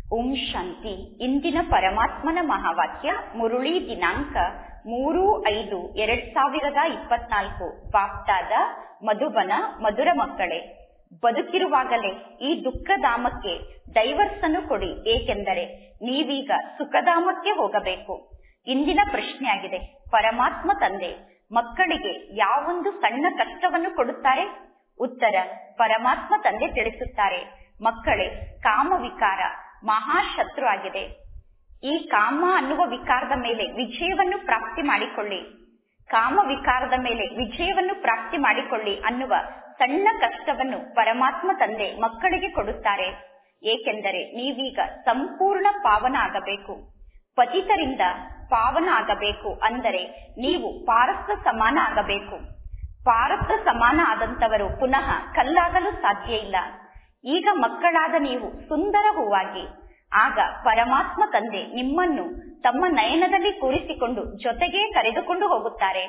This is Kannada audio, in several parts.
ಓಂ ಶಾಂತಿ ಇಂದಿನ ಪರಮಾತ್ಮನ ಮಹಾವಾಕ್ಯ ಮುರುಳಿ ದಿನಾಂಕ ಮೂರು ಐದು ಎರಡ್ ಸಾವಿರದ ಇಪ್ಪತ್ನಾಲ್ಕು ಬಾಪ್ತಾದ ಮಧುಬನ ಮಧುರ ಮಕ್ಕಳೇ ಬದುಕಿರುವಾಗಲೇ ಈ ದುಃಖಧಾಮಕ್ಕೆ ಡೈವರ್ಸ್ ಅನ್ನು ಕೊಡಿ ಏಕೆಂದರೆ ನೀವೀಗ ಸುಖಧಾಮಕ್ಕೆ ಹೋಗಬೇಕು ಇಂದಿನ ಪ್ರಶ್ನೆಯಾಗಿದೆ ಪರಮಾತ್ಮ ತಂದೆ ಮಕ್ಕಳಿಗೆ ಯಾವೊಂದು ಸಣ್ಣ ಕಷ್ಟವನ್ನು ಕೊಡುತ್ತಾರೆ ಉತ್ತರ ಪರಮಾತ್ಮ ತಂದೆ ತಿಳಿಸುತ್ತಾರೆ ಮಕ್ಕಳೇ ಕಾಮ ವಿಕಾರ ಮಹಾಶತ್ರು ಆಗಿದೆ ಈ ಕಾಮ ಅನ್ನುವ ವಿಕಾರದ ಮೇಲೆ ವಿಜಯವನ್ನು ಪ್ರಾಪ್ತಿ ಮಾಡಿಕೊಳ್ಳಿ ಕಾಮ ವಿಕಾರದ ಮೇಲೆ ವಿಜಯವನ್ನು ಪ್ರಾಪ್ತಿ ಮಾಡಿಕೊಳ್ಳಿ ಅನ್ನುವ ಸಣ್ಣ ಕಷ್ಟವನ್ನು ಪರಮಾತ್ಮ ತಂದೆ ಮಕ್ಕಳಿಗೆ ಕೊಡುತ್ತಾರೆ ಏಕೆಂದರೆ ನೀವೀಗ ಸಂಪೂರ್ಣ ಪಾವನ ಆಗಬೇಕು ಪತಿತರಿಂದ ಪಾವನ ಆಗಬೇಕು ಅಂದರೆ ನೀವು ಪಾರಸ್ಥ ಸಮಾನ ಆಗಬೇಕು ಪಾರಸ್ಥ ಸಮಾನ ಆದಂತವರು ಪುನಃ ಕಲ್ಲಾಗಲು ಸಾಧ್ಯ ಇಲ್ಲ ಈಗ ಮಕ್ಕಳಾದ ನೀವು ಸುಂದರ ಹೂವಾಗಿ ಆಗ ಪರಮಾತ್ಮ ತಂದೆ ನಿಮ್ಮನ್ನು ತಮ್ಮ ನಯನದಲ್ಲಿ ಕೂರಿಸಿಕೊಂಡು ಜೊತೆಗೆ ಕರೆದುಕೊಂಡು ಹೋಗುತ್ತಾರೆ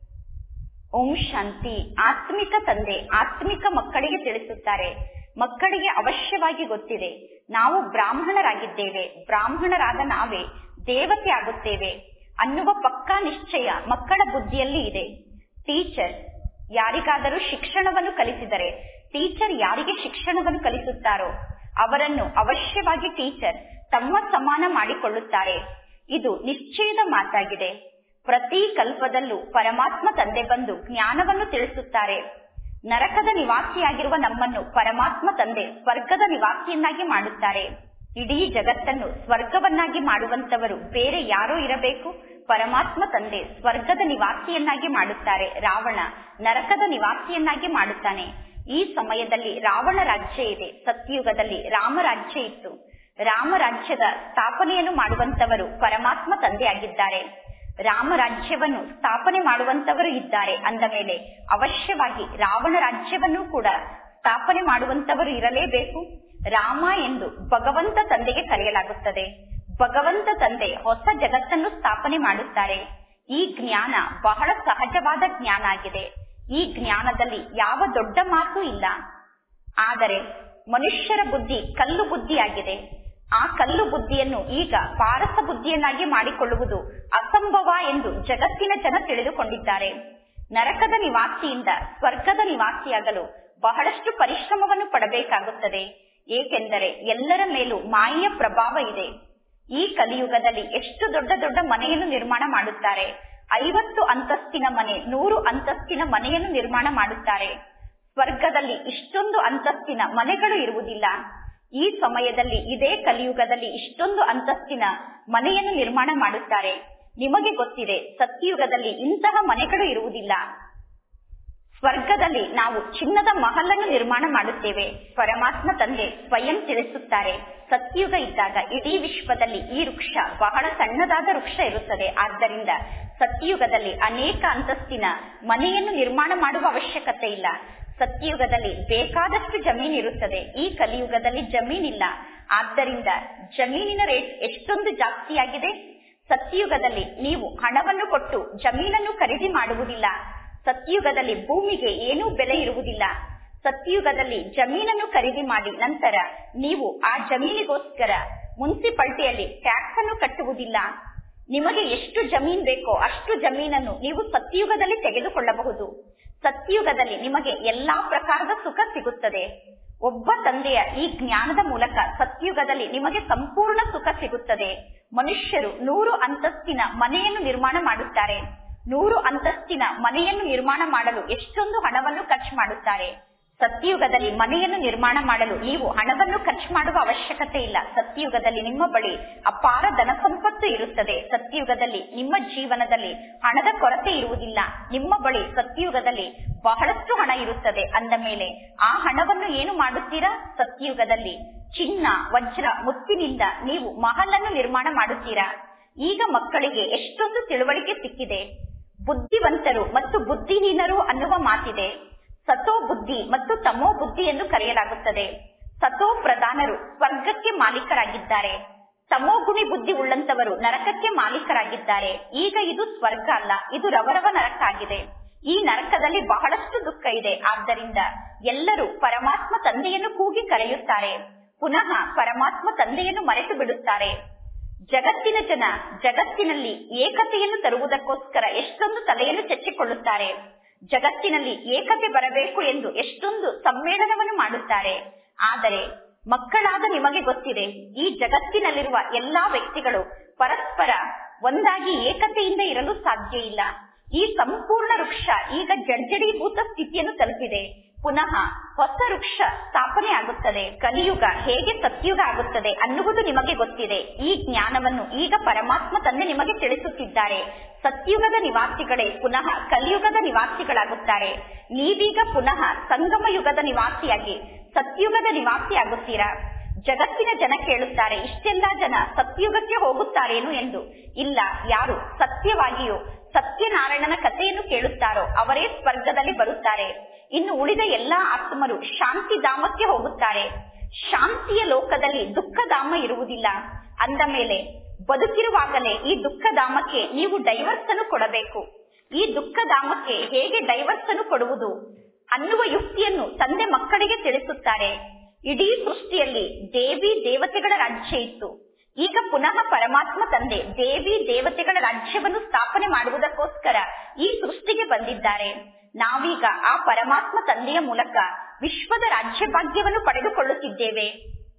ಓಂ ಶಾಂತಿ ಆತ್ಮಿಕ ತಂದೆ ಆತ್ಮಿಕ ಮಕ್ಕಳಿಗೆ ತಿಳಿಸುತ್ತಾರೆ ಮಕ್ಕಳಿಗೆ ಅವಶ್ಯವಾಗಿ ಗೊತ್ತಿದೆ ನಾವು ಬ್ರಾಹ್ಮಣರಾಗಿದ್ದೇವೆ ಬ್ರಾಹ್ಮಣರಾದ ನಾವೇ ದೇವತೆ ಆಗುತ್ತೇವೆ ಅನ್ನುವ ಪಕ್ಕಾ ನಿಶ್ಚಯ ಮಕ್ಕಳ ಬುದ್ಧಿಯಲ್ಲಿ ಇದೆ ಟೀಚರ್ ಯಾರಿಗಾದರೂ ಶಿಕ್ಷಣವನ್ನು ಕಲಿಸಿದರೆ ಟೀಚರ್ ಯಾರಿಗೆ ಶಿಕ್ಷಣವನ್ನು ಕಲಿಸುತ್ತಾರೋ ಅವರನ್ನು ಅವಶ್ಯವಾಗಿ ಟೀಚರ್ ತಮ್ಮ ಸಮಾನ ಮಾಡಿಕೊಳ್ಳುತ್ತಾರೆ ಇದು ನಿಶ್ಚಯದ ಮಾತಾಗಿದೆ ಪ್ರತಿ ಕಲ್ಪದಲ್ಲೂ ಪರಮಾತ್ಮ ತಂದೆ ಬಂದು ಜ್ಞಾನವನ್ನು ತಿಳಿಸುತ್ತಾರೆ ನರಕದ ನಿವಾಸಿಯಾಗಿರುವ ನಮ್ಮನ್ನು ಪರಮಾತ್ಮ ತಂದೆ ಸ್ವರ್ಗದ ನಿವಾಸಿಯನ್ನಾಗಿ ಮಾಡುತ್ತಾರೆ ಇಡೀ ಜಗತ್ತನ್ನು ಸ್ವರ್ಗವನ್ನಾಗಿ ಮಾಡುವಂತವರು ಬೇರೆ ಯಾರೋ ಇರಬೇಕು ಪರಮಾತ್ಮ ತಂದೆ ಸ್ವರ್ಗದ ನಿವಾಸಿಯನ್ನಾಗಿ ಮಾಡುತ್ತಾರೆ ರಾವಣ ನರಕದ ನಿವಾಸಿಯನ್ನಾಗಿ ಮಾಡುತ್ತಾನೆ ಈ ಸಮಯದಲ್ಲಿ ರಾವಣ ರಾಜ್ಯ ಇದೆ ಸತ್ಯುಗದಲ್ಲಿ ರಾಮರಾಜ್ಯ ಇತ್ತು ರಾಮರಾಜ್ಯದ ಸ್ಥಾಪನೆಯನ್ನು ಮಾಡುವಂತವರು ಪರಮಾತ್ಮ ತಂದೆಯಾಗಿದ್ದಾರೆ ರಾಮರಾಜ್ಯವನ್ನು ಸ್ಥಾಪನೆ ಮಾಡುವಂತವರು ಇದ್ದಾರೆ ಅಂದ ಮೇಲೆ ಅವಶ್ಯವಾಗಿ ರಾವಣ ರಾಜ್ಯವನ್ನು ಕೂಡ ಸ್ಥಾಪನೆ ಮಾಡುವಂತವರು ಇರಲೇಬೇಕು ರಾಮ ಎಂದು ಭಗವಂತ ತಂದೆಗೆ ಕರೆಯಲಾಗುತ್ತದೆ ಭಗವಂತ ತಂದೆ ಹೊಸ ಜಗತ್ತನ್ನು ಸ್ಥಾಪನೆ ಮಾಡುತ್ತಾರೆ ಈ ಜ್ಞಾನ ಬಹಳ ಸಹಜವಾದ ಜ್ಞಾನ ಆಗಿದೆ ಈ ಜ್ಞಾನದಲ್ಲಿ ಯಾವ ದೊಡ್ಡ ಮಾತು ಇಲ್ಲ ಆದರೆ ಮನುಷ್ಯರ ಬುದ್ಧಿ ಕಲ್ಲು ಬುದ್ಧಿಯಾಗಿದೆ ಆ ಕಲ್ಲು ಬುದ್ಧಿಯನ್ನು ಈಗ ಪಾರಸ ಬುದ್ಧಿಯನ್ನಾಗಿ ಮಾಡಿಕೊಳ್ಳುವುದು ಅಸಂಭವ ಎಂದು ಜಗತ್ತಿನ ಜನ ತಿಳಿದುಕೊಂಡಿದ್ದಾರೆ ನರಕದ ನಿವಾಸಿಯಿಂದ ಸ್ವರ್ಗದ ನಿವಾಸಿಯಾಗಲು ಬಹಳಷ್ಟು ಪರಿಶ್ರಮವನ್ನು ಪಡಬೇಕಾಗುತ್ತದೆ ಏಕೆಂದರೆ ಎಲ್ಲರ ಮೇಲೂ ಮಾಯೆಯ ಪ್ರಭಾವ ಇದೆ ಈ ಕಲಿಯುಗದಲ್ಲಿ ಎಷ್ಟು ದೊಡ್ಡ ದೊಡ್ಡ ಮನೆಯನ್ನು ನಿರ್ಮಾಣ ಮಾಡುತ್ತಾರೆ ಐವತ್ತು ಅಂತಸ್ತಿನ ಮನೆ ನೂರು ಅಂತಸ್ತಿನ ಮನೆಯನ್ನು ನಿರ್ಮಾಣ ಮಾಡುತ್ತಾರೆ ಸ್ವರ್ಗದಲ್ಲಿ ಇಷ್ಟೊಂದು ಅಂತಸ್ತಿನ ಮನೆಗಳು ಇರುವುದಿಲ್ಲ ಈ ಸಮಯದಲ್ಲಿ ಇದೇ ಕಲಿಯುಗದಲ್ಲಿ ಇಷ್ಟೊಂದು ಅಂತಸ್ತಿನ ಮನೆಯನ್ನು ನಿರ್ಮಾಣ ಮಾಡುತ್ತಾರೆ ನಿಮಗೆ ಗೊತ್ತಿದೆ ಸತ್ಯಯುಗದಲ್ಲಿ ಇಂತಹ ಮನೆಗಳು ಇರುವುದಿಲ್ಲ ಸ್ವರ್ಗದಲ್ಲಿ ನಾವು ಚಿನ್ನದ ಮಹಲನ್ನು ನಿರ್ಮಾಣ ಮಾಡುತ್ತೇವೆ ಪರಮಾತ್ಮ ತಂದೆ ಸ್ವಯಂ ತಿಳಿಸುತ್ತಾರೆ ಸತ್ಯುಗ ಇದ್ದಾಗ ಇಡೀ ವಿಶ್ವದಲ್ಲಿ ಈ ವೃಕ್ಷ ಬಹಳ ಸಣ್ಣದಾದ ವೃಕ್ಷ ಇರುತ್ತದೆ ಆದ್ದರಿಂದ ಸತ್ಯಯುಗದಲ್ಲಿ ಅನೇಕ ಅಂತಸ್ತಿನ ಮನೆಯನ್ನು ನಿರ್ಮಾಣ ಮಾಡುವ ಅವಶ್ಯಕತೆ ಇಲ್ಲ ಸತ್ಯಯುಗದಲ್ಲಿ ಬೇಕಾದಷ್ಟು ಜಮೀನು ಇರುತ್ತದೆ ಈ ಕಲಿಯುಗದಲ್ಲಿ ಜಮೀನಿಲ್ಲ ಆದ್ದರಿಂದ ಜಮೀನಿನ ರೇಟ್ ಎಷ್ಟೊಂದು ಜಾಸ್ತಿಯಾಗಿದೆ ಸತ್ಯಯುಗದಲ್ಲಿ ನೀವು ಹಣವನ್ನು ಕೊಟ್ಟು ಜಮೀನನ್ನು ಖರೀದಿ ಮಾಡುವುದಿಲ್ಲ ಸತ್ಯಯುಗದಲ್ಲಿ ಭೂಮಿಗೆ ಏನೂ ಬೆಲೆ ಇರುವುದಿಲ್ಲ ಸತ್ಯಯುಗದಲ್ಲಿ ಜಮೀನನ್ನು ಖರೀದಿ ಮಾಡಿ ನಂತರ ನೀವು ಆ ಜಮೀನಿಗೋಸ್ಕರ ಮುನ್ಸಿಪಾಲ್ಟಿಯಲ್ಲಿ ಟ್ಯಾಕ್ಸ್ ಅನ್ನು ಕಟ್ಟುವುದಿಲ್ಲ ನಿಮಗೆ ಎಷ್ಟು ಜಮೀನ್ ಬೇಕೋ ಅಷ್ಟು ಜಮೀನನ್ನು ನೀವು ಸತ್ಯಯುಗದಲ್ಲಿ ತೆಗೆದುಕೊಳ್ಳಬಹುದು ಸತ್ಯಯುಗದಲ್ಲಿ ನಿಮಗೆ ಎಲ್ಲಾ ಪ್ರಕಾರದ ಸುಖ ಸಿಗುತ್ತದೆ ಒಬ್ಬ ತಂದೆಯ ಈ ಜ್ಞಾನದ ಮೂಲಕ ಸತ್ಯುಗದಲ್ಲಿ ನಿಮಗೆ ಸಂಪೂರ್ಣ ಸುಖ ಸಿಗುತ್ತದೆ ಮನುಷ್ಯರು ನೂರು ಅಂತಸ್ತಿನ ಮನೆಯನ್ನು ನಿರ್ಮಾಣ ಮಾಡುತ್ತಾರೆ ನೂರು ಅಂತಸ್ತಿನ ಮನೆಯನ್ನು ನಿರ್ಮಾಣ ಮಾಡಲು ಎಷ್ಟೊಂದು ಹಣವನ್ನು ಖರ್ಚು ಮಾಡುತ್ತಾರೆ ಸತ್ಯಯುಗದಲ್ಲಿ ಮನೆಯನ್ನು ನಿರ್ಮಾಣ ಮಾಡಲು ನೀವು ಹಣವನ್ನು ಖರ್ಚು ಮಾಡುವ ಅವಶ್ಯಕತೆ ಇಲ್ಲ ಸತ್ಯಯುಗದಲ್ಲಿ ನಿಮ್ಮ ಬಳಿ ಅಪಾರ ಧನ ಸಂಪತ್ತು ಇರುತ್ತದೆ ಸತ್ಯಯುಗದಲ್ಲಿ ನಿಮ್ಮ ಜೀವನದಲ್ಲಿ ಹಣದ ಕೊರತೆ ಇರುವುದಿಲ್ಲ ನಿಮ್ಮ ಬಳಿ ಸತ್ಯಯುಗದಲ್ಲಿ ಬಹಳಷ್ಟು ಹಣ ಇರುತ್ತದೆ ಅಂದ ಮೇಲೆ ಆ ಹಣವನ್ನು ಏನು ಮಾಡುತ್ತೀರಾ ಸತ್ಯಯುಗದಲ್ಲಿ ಚಿನ್ನ ವಜ್ರ ಮುತ್ತಿನಿಂದ ನೀವು ಮಹಲನ್ನು ನಿರ್ಮಾಣ ಮಾಡುತ್ತೀರಾ ಈಗ ಮಕ್ಕಳಿಗೆ ಎಷ್ಟೊಂದು ತಿಳುವಳಿಕೆ ಸಿಕ್ಕಿದೆ ಬುದ್ಧಿವಂತರು ಮತ್ತು ಬುದ್ಧಿಹೀನರು ಅನ್ನುವ ಮಾತಿದೆ ಸತೋ ಬುದ್ಧಿ ಮತ್ತು ತಮೋ ಬುದ್ಧಿ ಎಂದು ಕರೆಯಲಾಗುತ್ತದೆ ಸತೋ ಪ್ರಧಾನರು ಸ್ವರ್ಗಕ್ಕೆ ಮಾಲೀಕರಾಗಿದ್ದಾರೆ ತಮೋಗುಣಿ ಬುದ್ಧಿ ಉಳ್ಳಂತವರು ನರಕಕ್ಕೆ ಮಾಲೀಕರಾಗಿದ್ದಾರೆ ಈಗ ಇದು ಸ್ವರ್ಗ ಅಲ್ಲ ಇದು ರವರವ ನರಕ ಆಗಿದೆ ಈ ನರಕದಲ್ಲಿ ಬಹಳಷ್ಟು ದುಃಖ ಇದೆ ಆದ್ದರಿಂದ ಎಲ್ಲರೂ ಪರಮಾತ್ಮ ತಂದೆಯನ್ನು ಕೂಗಿ ಕರೆಯುತ್ತಾರೆ ಪುನಃ ಪರಮಾತ್ಮ ತಂದೆಯನ್ನು ಮರೆತು ಬಿಡುತ್ತಾರೆ ಜಗತ್ತಿನ ಜನ ಜಗತ್ತಿನಲ್ಲಿ ಏಕತೆಯನ್ನು ತರುವುದಕ್ಕೋಸ್ಕರ ಎಷ್ಟೊಂದು ತಲೆಯನ್ನು ಚಚ್ಚಿಕೊಳ್ಳುತ್ತಾರೆ ಜಗತ್ತಿನಲ್ಲಿ ಏಕತೆ ಬರಬೇಕು ಎಂದು ಎಷ್ಟೊಂದು ಸಮ್ಮೇಳನವನ್ನು ಮಾಡುತ್ತಾರೆ ಆದರೆ ಮಕ್ಕಳಾದ ನಿಮಗೆ ಗೊತ್ತಿದೆ ಈ ಜಗತ್ತಿನಲ್ಲಿರುವ ಎಲ್ಲಾ ವ್ಯಕ್ತಿಗಳು ಪರಸ್ಪರ ಒಂದಾಗಿ ಏಕತೆಯಿಂದ ಇರಲು ಸಾಧ್ಯ ಇಲ್ಲ ಈ ಸಂಪೂರ್ಣ ವೃಕ್ಷ ಈಗ ಜರ್ಜಡೀಭೂತ ಸ್ಥಿತಿಯನ್ನು ತಲುಪಿದೆ ಪುನಃ ಹೊಸ ವೃಕ್ಷ ಸ್ಥಾಪನೆ ಆಗುತ್ತದೆ ಕಲಿಯುಗ ಹೇಗೆ ಸತ್ಯುಗ ಆಗುತ್ತದೆ ಅನ್ನುವುದು ನಿಮಗೆ ಗೊತ್ತಿದೆ ಈ ಜ್ಞಾನವನ್ನು ಈಗ ಪರಮಾತ್ಮ ತಂದೆ ನಿಮಗೆ ತಿಳಿಸುತ್ತಿದ್ದಾರೆ ಸತ್ಯುಗದ ನಿವಾಸಿಗಳೇ ಪುನಃ ಕಲಿಯುಗದ ನಿವಾಸಿಗಳಾಗುತ್ತಾರೆ ನೀವೀಗ ಪುನಃ ಸಂಗಮ ಯುಗದ ನಿವಾಸಿಯಾಗಿ ಸತ್ಯುಗದ ನಿವಾಸಿ ಆಗುತ್ತೀರಾ ಜಗತ್ತಿನ ಜನ ಕೇಳುತ್ತಾರೆ ಇಷ್ಟೆಲ್ಲಾ ಜನ ಸತ್ಯುಗಕ್ಕೆ ಹೋಗುತ್ತಾರೇನು ಎಂದು ಇಲ್ಲ ಯಾರು ಸತ್ಯವಾಗಿಯೂ ಸತ್ಯನಾರಾಯಣನ ಕಥೆಯನ್ನು ಕೇಳುತ್ತಾರೋ ಅವರೇ ಸ್ವರ್ಗದಲ್ಲಿ ಬರುತ್ತಾರೆ ಇನ್ನು ಉಳಿದ ಎಲ್ಲಾ ಆತ್ಮರು ಶಾಂತಿ ಧಾಮಕ್ಕೆ ಹೋಗುತ್ತಾರೆ ಶಾಂತಿಯ ಲೋಕದಲ್ಲಿ ದುಃಖಧಾಮ ಇರುವುದಿಲ್ಲ ಅಂದ ಮೇಲೆ ಬದುಕಿರುವಾಗಲೇ ಈ ದುಃಖಧಾಮಕ್ಕೆ ನೀವು ಡೈವರ್ಸ್ ಅನ್ನು ಕೊಡಬೇಕು ಈ ದುಃಖಧಾಮಕ್ಕೆ ಹೇಗೆ ಡೈವರ್ಸ್ ಅನ್ನು ಕೊಡುವುದು ಅನ್ನುವ ಯುಕ್ತಿಯನ್ನು ತಂದೆ ಮಕ್ಕಳಿಗೆ ತಿಳಿಸುತ್ತಾರೆ ಇಡೀ ಸೃಷ್ಟಿಯಲ್ಲಿ ದೇವಿ ದೇವತೆಗಳ ರಾಜ್ಯ ಇತ್ತು ಈಗ ಪುನಃ ಪರಮಾತ್ಮ ತಂದೆ ದೇವಿ ದೇವತೆಗಳ ರಾಜ್ಯವನ್ನು ಸ್ಥಾಪನೆ ಮಾಡುವುದಕ್ಕೋಸ್ಕರ ಈ ಸೃಷ್ಟಿಗೆ ಬಂದಿದ್ದಾರೆ ನಾವೀಗ ಆ ಪರಮಾತ್ಮ ತಂದೆಯ ಮೂಲಕ ವಿಶ್ವದ ರಾಜ್ಯ ಭಾಗ್ಯವನ್ನು ಪಡೆದುಕೊಳ್ಳುತ್ತಿದ್ದೇವೆ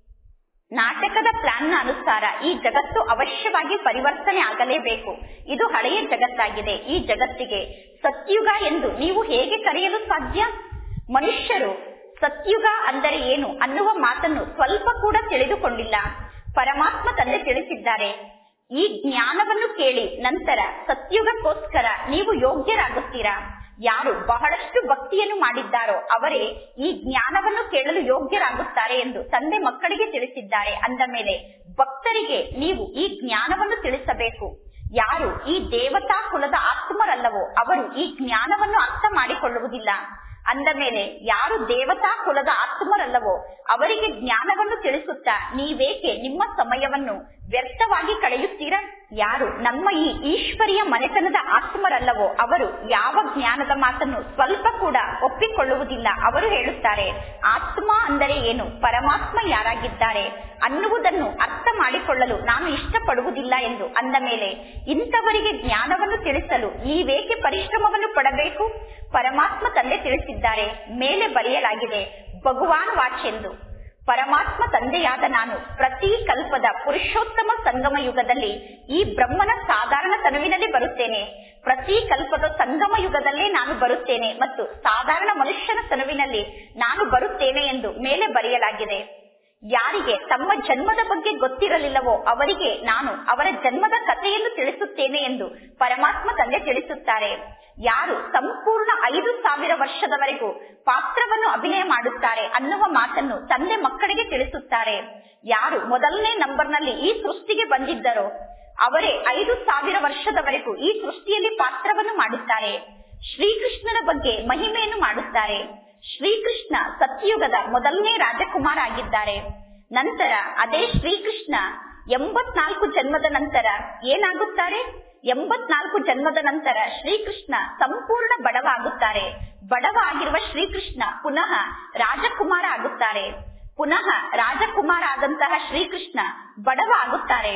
ನಾಟಕದ ಪ್ಲಾನ್ನ ಅನುಸಾರ ಈ ಜಗತ್ತು ಅವಶ್ಯವಾಗಿ ಪರಿವರ್ತನೆ ಆಗಲೇಬೇಕು ಇದು ಹಳೆಯ ಜಗತ್ತಾಗಿದೆ ಈ ಜಗತ್ತಿಗೆ ಸತ್ಯುಗ ಎಂದು ನೀವು ಹೇಗೆ ಕರೆಯಲು ಸಾಧ್ಯ ಮನುಷ್ಯರು ಸತ್ಯುಗ ಅಂದರೆ ಏನು ಅನ್ನುವ ಮಾತನ್ನು ಸ್ವಲ್ಪ ಕೂಡ ತಿಳಿದುಕೊಂಡಿಲ್ಲ ಪರಮಾತ್ಮ ತಂದೆ ತಿಳಿಸಿದ್ದಾರೆ ಈ ಜ್ಞಾನವನ್ನು ಕೇಳಿ ನಂತರ ಸತ್ಯುಗಕ್ಕೋಸ್ಕರ ನೀವು ಯೋಗ್ಯರಾಗುತ್ತೀರಾ ಯಾರು ಬಹಳಷ್ಟು ಭಕ್ತಿಯನ್ನು ಮಾಡಿದ್ದಾರೋ ಅವರೇ ಈ ಜ್ಞಾನವನ್ನು ಕೇಳಲು ಯೋಗ್ಯರಾಗುತ್ತಾರೆ ಎಂದು ತಂದೆ ಮಕ್ಕಳಿಗೆ ತಿಳಿಸಿದ್ದಾರೆ ಅಂದ ಮೇಲೆ ಭಕ್ತರಿಗೆ ನೀವು ಈ ಜ್ಞಾನವನ್ನು ತಿಳಿಸಬೇಕು ಯಾರು ಈ ದೇವತಾ ಕುಲದ ಆತ್ಮರಲ್ಲವೋ ಅವರು ಈ ಜ್ಞಾನವನ್ನು ಅರ್ಥ ಮಾಡಿಕೊಳ್ಳುವುದಿಲ್ಲ ಅಂದ ಮೇಲೆ ಯಾರು ದೇವತಾ ಕುಲದ ಆತ್ಮರಲ್ಲವೋ ಅವರಿಗೆ ಜ್ಞಾನವನ್ನು ತಿಳಿಸುತ್ತಾ ನೀವೇಕೆ ನಿಮ್ಮ ಸಮಯವನ್ನು ವ್ಯರ್ಥವಾಗಿ ಕಳೆಯುತ್ತೀರಾ ಯಾರು ನಮ್ಮ ಈ ಈಶ್ವರಿಯ ಮನೆತನದ ಆತ್ಮರಲ್ಲವೋ ಅವರು ಯಾವ ಜ್ಞಾನದ ಮಾತನ್ನು ಸ್ವಲ್ಪ ಕೂಡ ಒಪ್ಪಿಕೊಳ್ಳುವುದಿಲ್ಲ ಅವರು ಹೇಳುತ್ತಾರೆ ಆತ್ಮ ಅಂದರೆ ಏನು ಪರಮಾತ್ಮ ಯಾರಾಗಿದ್ದಾರೆ ಅನ್ನುವುದನ್ನು ಅರ್ಥ ಮಾಡಿಕೊಳ್ಳಲು ನಾನು ಇಷ್ಟಪಡುವುದಿಲ್ಲ ಎಂದು ಅಂದ ಮೇಲೆ ಇಂಥವರಿಗೆ ಜ್ಞಾನವನ್ನು ತಿಳಿಸಲು ನೀವೇಕೆ ಪರಿಶ್ರಮವನ್ನು ಪಡಬೇಕು ಪರಮಾತ್ಮ ತಂದೆ ತಿಳಿಸಿದ್ದಾರೆ ಮೇಲೆ ಬರೆಯಲಾಗಿದೆ ಭಗವಾನ್ ವಾಚ್ ಎಂದು ಪರಮಾತ್ಮ ತಂದೆಯಾದ ನಾನು ಪ್ರತಿ ಕಲ್ಪದ ಪುರುಷೋತ್ತಮ ಸಂಗಮ ಯುಗದಲ್ಲಿ ಈ ಬ್ರಹ್ಮನ ಸಾಧಾರಣ ತನುವಿನಲ್ಲಿ ಬರುತ್ತೇನೆ ಪ್ರತಿ ಕಲ್ಪದ ಸಂಗಮ ಯುಗದಲ್ಲೇ ನಾನು ಬರುತ್ತೇನೆ ಮತ್ತು ಸಾಧಾರಣ ಮನುಷ್ಯನ ತನುವಿನಲ್ಲಿ ನಾನು ಬರುತ್ತೇನೆ ಎಂದು ಮೇಲೆ ಬರೆಯಲಾಗಿದೆ ಯಾರಿಗೆ ತಮ್ಮ ಜನ್ಮದ ಬಗ್ಗೆ ಗೊತ್ತಿರಲಿಲ್ಲವೋ ಅವರಿಗೆ ನಾನು ಅವರ ಜನ್ಮದ ಕಥೆಯನ್ನು ತಿಳಿಸುತ್ತೇನೆ ಎಂದು ಪರಮಾತ್ಮ ತಂದೆ ತಿಳಿಸುತ್ತಾರೆ ಯಾರು ಸಂಪೂರ್ಣ ಐದು ಸಾವಿರ ವರ್ಷದವರೆಗೂ ಪಾತ್ರವನ್ನು ಅಭಿನಯ ಮಾಡುತ್ತಾರೆ ಅನ್ನುವ ಮಾತನ್ನು ತಂದೆ ಮಕ್ಕಳಿಗೆ ತಿಳಿಸುತ್ತಾರೆ ಯಾರು ಮೊದಲನೇ ನಂಬರ್ನಲ್ಲಿ ಈ ಸೃಷ್ಟಿಗೆ ಬಂದಿದ್ದರೋ ಅವರೇ ಐದು ಸಾವಿರ ವರ್ಷದವರೆಗೂ ಈ ಸೃಷ್ಟಿಯಲ್ಲಿ ಪಾತ್ರವನ್ನು ಮಾಡುತ್ತಾರೆ ಶ್ರೀಕೃಷ್ಣನ ಬಗ್ಗೆ ಮಹಿಮೆಯನ್ನು ಮಾಡುತ್ತಾರೆ ಶ್ರೀಕೃಷ್ಣ ಸತ್ಯುಗದ ಮೊದಲನೇ ರಾಜಕುಮಾರ ಆಗಿದ್ದಾರೆ ನಂತರ ಅದೇ ಶ್ರೀಕೃಷ್ಣ ಎಂಬತ್ನಾಲ್ಕು ಜನ್ಮದ ನಂತರ ಏನಾಗುತ್ತಾರೆ ಎಂಬತ್ನಾಲ್ಕು ಜನ್ಮದ ನಂತರ ಶ್ರೀಕೃಷ್ಣ ಸಂಪೂರ್ಣ ಬಡವ ಆಗುತ್ತಾರೆ ಬಡವ ಆಗಿರುವ ಶ್ರೀಕೃಷ್ಣ ಪುನಃ ರಾಜಕುಮಾರ ಆಗುತ್ತಾರೆ ಪುನಃ ರಾಜಕುಮಾರ ಆದಂತಹ ಶ್ರೀಕೃಷ್ಣ ಬಡವ ಆಗುತ್ತಾರೆ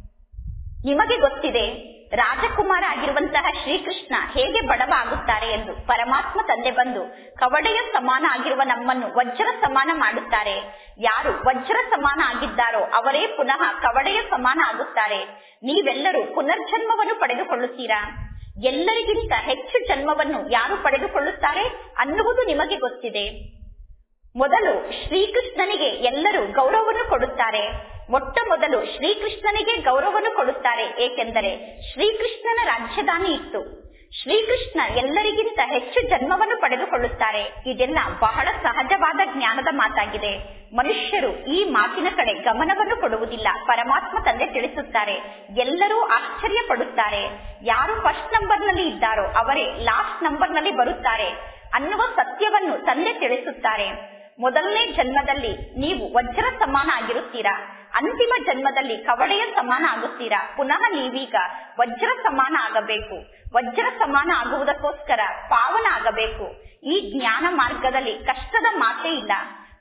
ನಿಮಗೆ ಗೊತ್ತಿದೆ ರಾಜಕುಮಾರ ಆಗಿರುವಂತಹ ಶ್ರೀಕೃಷ್ಣ ಹೇಗೆ ಬಡವ ಆಗುತ್ತಾರೆ ಎಂದು ಪರಮಾತ್ಮ ತಂದೆ ಬಂದು ಕವಡೆಯ ಸಮಾನ ಆಗಿರುವ ನಮ್ಮನ್ನು ವಜ್ರ ಸಮಾನ ಮಾಡುತ್ತಾರೆ ಯಾರು ವಜ್ರ ಸಮಾನ ಆಗಿದ್ದಾರೋ ಅವರೇ ಪುನಃ ಕವಡೆಯ ಸಮಾನ ಆಗುತ್ತಾರೆ ನೀವೆಲ್ಲರೂ ಪುನರ್ಜನ್ಮವನ್ನು ಪಡೆದುಕೊಳ್ಳುತ್ತೀರಾ ಎಲ್ಲರಿಗಿಂತ ಹೆಚ್ಚು ಜನ್ಮವನ್ನು ಯಾರು ಪಡೆದುಕೊಳ್ಳುತ್ತಾರೆ ಅನ್ನುವುದು ನಿಮಗೆ ಗೊತ್ತಿದೆ ಮೊದಲು ಶ್ರೀಕೃಷ್ಣನಿಗೆ ಎಲ್ಲರೂ ಗೌರವವನ್ನು ಕೊಡುತ್ತಾರೆ ಮೊಟ್ಟ ಮೊದಲು ಶ್ರೀಕೃಷ್ಣನಿಗೆ ಗೌರವವನ್ನು ಕೊಡುತ್ತಾರೆ ಏಕೆಂದರೆ ಶ್ರೀಕೃಷ್ಣನ ರಾಜ್ಯಧಾನಿ ಇತ್ತು ಶ್ರೀಕೃಷ್ಣ ಎಲ್ಲರಿಗಿಂತ ಹೆಚ್ಚು ಜನ್ಮವನ್ನು ಪಡೆದುಕೊಳ್ಳುತ್ತಾರೆ ಇದೆಲ್ಲ ಬಹಳ ಸಹಜವಾದ ಜ್ಞಾನದ ಮಾತಾಗಿದೆ ಮನುಷ್ಯರು ಈ ಮಾತಿನ ಕಡೆ ಗಮನವನ್ನು ಕೊಡುವುದಿಲ್ಲ ಪರಮಾತ್ಮ ತಂದೆ ತಿಳಿಸುತ್ತಾರೆ ಎಲ್ಲರೂ ಆಶ್ಚರ್ಯ ಪಡುತ್ತಾರೆ ಯಾರು ಫಸ್ಟ್ ನಂಬರ್ ನಲ್ಲಿ ಇದ್ದಾರೋ ಅವರೇ ಲಾಸ್ಟ್ ನಂಬರ್ ನಲ್ಲಿ ಬರುತ್ತಾರೆ ಅನ್ನುವ ಸತ್ಯವನ್ನು ತಂದೆ ತಿಳಿಸುತ್ತಾರೆ ಮೊದಲನೇ ಜನ್ಮದಲ್ಲಿ ನೀವು ವಜ್ರ ಸಮಾನ ಆಗಿರುತ್ತೀರಾ ಅಂತಿಮ ಜನ್ಮದಲ್ಲಿ ಕವಡೆಯ ಸಮಾನ ಆಗುತ್ತೀರಾ ಪುನಃ ನೀವೀಗ ವಜ್ರ ಸಮಾನ ಆಗಬೇಕು ವಜ್ರ ಸಮಾನ ಆಗುವುದಕ್ಕೋಸ್ಕರ ಪಾವನ ಆಗಬೇಕು ಈ ಜ್ಞಾನ ಮಾರ್ಗದಲ್ಲಿ ಕಷ್ಟದ ಮಾತೇ ಇಲ್ಲ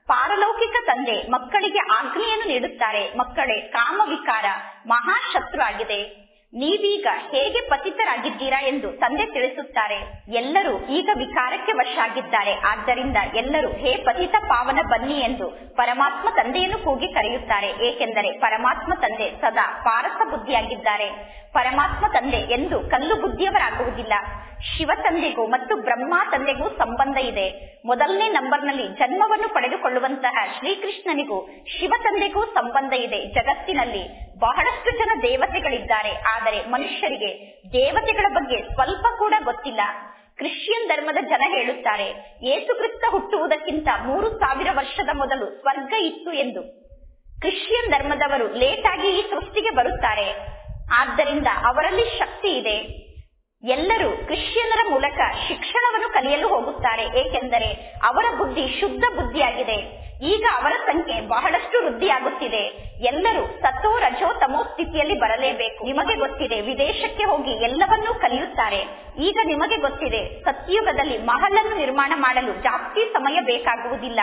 ಪಾರಲೌಕಿಕ ತಂದೆ ಮಕ್ಕಳಿಗೆ ಆಜ್ಞೆಯನ್ನು ನೀಡುತ್ತಾರೆ ಮಕ್ಕಳೇ ಕಾಮವಿಕಾರ ಮಹಾಶತ್ರು ಆಗಿದೆ ನೀವೀಗ ಹೇಗೆ ಪತಿತರಾಗಿದ್ದೀರಾ ಎಂದು ತಂದೆ ತಿಳಿಸುತ್ತಾರೆ ಎಲ್ಲರೂ ಈಗ ವಿಕಾರಕ್ಕೆ ವಶ ಆಗಿದ್ದಾರೆ ಆದ್ದರಿಂದ ಎಲ್ಲರೂ ಹೇ ಪತಿತ ಪಾವನ ಬನ್ನಿ ಎಂದು ಪರಮಾತ್ಮ ತಂದೆಯನ್ನು ಕೂಗಿ ಕರೆಯುತ್ತಾರೆ ಏಕೆಂದರೆ ಪರಮಾತ್ಮ ತಂದೆ ಸದಾ ಪಾರಸ ಬುದ್ಧಿಯಾಗಿದ್ದಾರೆ ಪರಮಾತ್ಮ ತಂದೆ ಎಂದು ಕಲ್ಲು ಬುದ್ಧಿಯವರಾಗುವುದಿಲ್ಲ ಶಿವ ತಂದೆಗೂ ಮತ್ತು ಬ್ರಹ್ಮ ತಂದೆಗೂ ಸಂಬಂಧ ಇದೆ ಮೊದಲನೇ ನಂಬರ್ನಲ್ಲಿ ಜನ್ಮವನ್ನು ಪಡೆದುಕೊಳ್ಳುವಂತಹ ಶ್ರೀಕೃಷ್ಣನಿಗೂ ಶಿವ ತಂದೆಗೂ ಸಂಬಂಧ ಇದೆ ಜಗತ್ತಿನಲ್ಲಿ ಬಹಳಷ್ಟು ಜನ ದೇವತೆಗಳಿದ್ದಾರೆ ಆದರೆ ಮನುಷ್ಯರಿಗೆ ದೇವತೆಗಳ ಬಗ್ಗೆ ಸ್ವಲ್ಪ ಕೂಡ ಗೊತ್ತಿಲ್ಲ ಕ್ರಿಶ್ಚಿಯನ್ ಧರ್ಮದ ಜನ ಹೇಳುತ್ತಾರೆ ಏಸುಕ್ರಿಸ್ತ ಹುಟ್ಟುವುದಕ್ಕಿಂತ ಮೂರು ಸಾವಿರ ವರ್ಷದ ಮೊದಲು ಸ್ವರ್ಗ ಇತ್ತು ಎಂದು ಕ್ರಿಶ್ಚಿಯನ್ ಧರ್ಮದವರು ಲೇಟ್ ಆಗಿ ಈ ಸೃಷ್ಟಿಗೆ ಬರುತ್ತಾರೆ ಆದ್ದರಿಂದ ಅವರಲ್ಲಿ ಶಕ್ತಿ ಇದೆ ಎಲ್ಲರೂ ಕ್ರಿಶ್ಚಿಯನರ ಮೂಲಕ ಶಿಕ್ಷಣವನ್ನು ಕಲಿಯಲು ಹೋಗುತ್ತಾರೆ ಏಕೆಂದರೆ ಅವರ ಬುದ್ಧಿ ಶುದ್ಧ ಬುದ್ಧಿಯಾಗಿದೆ ಈಗ ಅವರ ಸಂಖ್ಯೆ ಬಹಳಷ್ಟು ವೃದ್ಧಿಯಾಗುತ್ತಿದೆ ಎಲ್ಲರೂ ಸತೋ ರಜೋ ತಮೋ ಸ್ಥಿತಿಯಲ್ಲಿ ಬರಲೇಬೇಕು ನಿಮಗೆ ಗೊತ್ತಿದೆ ವಿದೇಶಕ್ಕೆ ಹೋಗಿ ಎಲ್ಲವನ್ನೂ ಕಲಿಯುತ್ತಾರೆ ಈಗ ನಿಮಗೆ ಗೊತ್ತಿದೆ ಸತ್ಯುಗದಲ್ಲಿ ಮಹಲನ್ನು ನಿರ್ಮಾಣ ಮಾಡಲು ಜಾಸ್ತಿ ಸಮಯ ಬೇಕಾಗುವುದಿಲ್ಲ